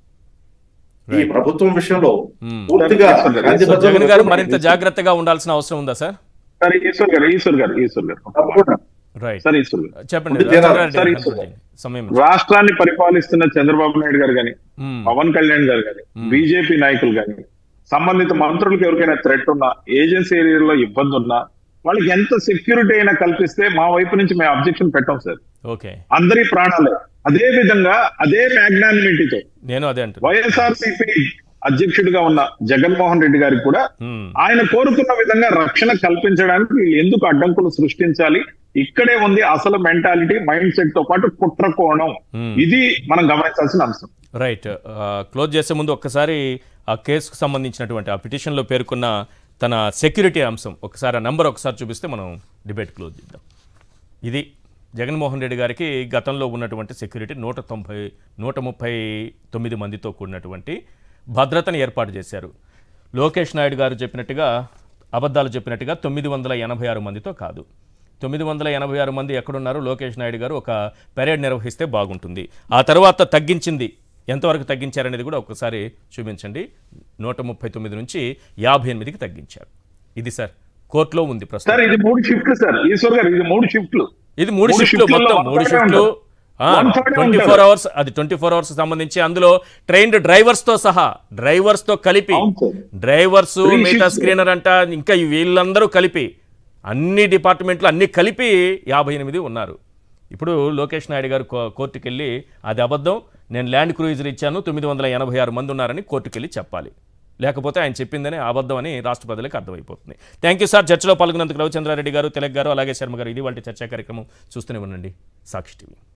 ఈ Right. ప్రభుత్వం విషయంలో ఉమ్. పూర్తిగా Yes, sir. శాంతి సో జగన్ గారు భద్రతలు మరింత జాగ్రత్తగా ఉండాల్సిన అవసరం ఉందా సార్ సార్ ఈశ్వర్ గారు ఈశ్వర్ గారు ఈశ్వర్ గారు తప్పకుండా రైట్ సార్ ఈశ్వర్ గారు చెప్పండి ముందు తీరాలి. చంద్రారెడ్డి సరే, గారు సరే. continue. సమయం రాష్ట్రాన్ని పరిపాలిస్తున్న చంద్రబాబు నాయుడు గారు కానీ ఉమ్. పవన్ కళ్యాణ్ గారు కానీ Hmm. బీజేపీ నాయకులు కానీ సంబంధిత మంత్రులకు ఎవరికైనా థ్రెట్ ఉన్నా ఏజెన్సీ ఏరియాలో ఇబ్బంది ఉన్నా వాళ్ళకి ఎంత సెక్యూరిటీ అయినా కల్పిస్తే మా వైపు నుంచి మేము అబ్జెక్షన్ పెట్టాం సార్ ఓకే అందరి ప్రాణాలే అదే విధంగా అదే మ్యాగ్నానిమిటీతో నేను అదే అంటున్నా వైఎస్ఆర్సీపీ అధ్యక్షుడిగా ఉన్న జగన్మోహన్ రెడ్డి గారికి కూడా ఉమ్. ఆయన కోరుకున్న విధంగా రక్షణ కల్పించడానికి వీళ్ళు ఎందుకు అడ్డంకులు సృష్టించాలి ఇక్కడే ఉంది అసలు మెంటాలిటీ మైండ్ సెట్ తో పాటు కుట్ర కోణం Hmm. ఇది మనం గమనించాల్సిన అంశం రైట్ ఆ, క్లోజ్ చేసే ముందు ఒక్కసారి ఆ కేసుకు సంబంధించినటువంటి ఆ పిటిషన్లో పేర్కొన్న తన సెక్యూరిటీ అంశం ఒకసారి ఆ నంబర్ ఒకసారి చూపిస్తే మనం డిబేట్ క్లోజ్ చేద్దాం ఇది జగన్మోహన్ రెడ్డి గారికి గతంలో ఉన్నటువంటి సెక్యూరిటీ నూట తొంభై నూట ముప్పై తొమ్మిది మందితో కూడినటువంటి భద్రతను ఏర్పాటు చేశారు లోకేష్ నాయుడు గారు చెప్పినట్టుగా అబద్ధాలు చెప్పినట్టుగా తొమ్మిది వందల ఎనభై ఆరు మందితో కాదు తొమ్మిది వందల ఎనభై ఆరు మంది ఎక్కడున్నారు లోకేష్ నాయుడు గారు ఒక పెరేడ్ నిర్వహిస్తే బాగుంటుంది ఆ తర్వాత తగ్గించింది ఎంతవరకు తగ్గించారనేది కూడా ఒకసారి చూపించండి నూట ముప్పై తొమ్మిది నుంచి యాభై ఎనిమిదికి తగ్గించారు ఇది సార్ కోర్టులో ఉంది సార్ ప్రస్తుతం ఇది మూడు షిఫ్ట్లు సార్ ఈశ్వర్ గారు ఇది మూడు షిఫ్ట్లు ఇది మూడు మూడు షిఫ్ట్లు షిఫ్ట్లలో మొత్తం one మూడు third షిఫ్ట్లు ఉంటారు. One third ట్వంటీ ఉంటారు. ఫోర్ అవర్స్ అది ట్వంటీ ఫోర్ అవర్స్ సంబంధించి అందులో ట్రైన్డ్ డ్రైవర్స్ తో సహా డ్రైవర్స్ తో కలిపి అవును సార్. డ్రైవర్స్ Three మిగతా shifts. స్క్రీనర్ అంట ఇంకా ఈ వీళ్ళందరూ కలిపి అన్ని డిపార్ట్మెంట్లు అన్ని కలిపి యాభై ఎనిమిది ఉన్నారు ఇప్పుడు లోకేష్ నాయుడు గారు కో- కోర్టుకి వెళ్ళి అది అబద్ధం నేను ల్యాండ్ క్రూయిజర్ ఇచ్చాను తొమ్మిది వందల ఎనభై ఆరు మంది ఉన్నారని కోర్టుకి వెళ్ళి చెప్పాలి లేకపోతే ఆయన చెప్పిందని అబద్ధం అని రాష్ట్ర ప్రజలకు అర్థమైపోతుంది థ్యాంక్ యూ సార్ చర్చలో పాల్గొన్నందుకు రవిచంద్రారెడ్డి గారు తిలక్ గారు అలాగే శర్మ గారు ఇది వాళ్ళ చర్చా కార్యక్రమం చూస్తూనే ఉండండి సాక్షి టీవీ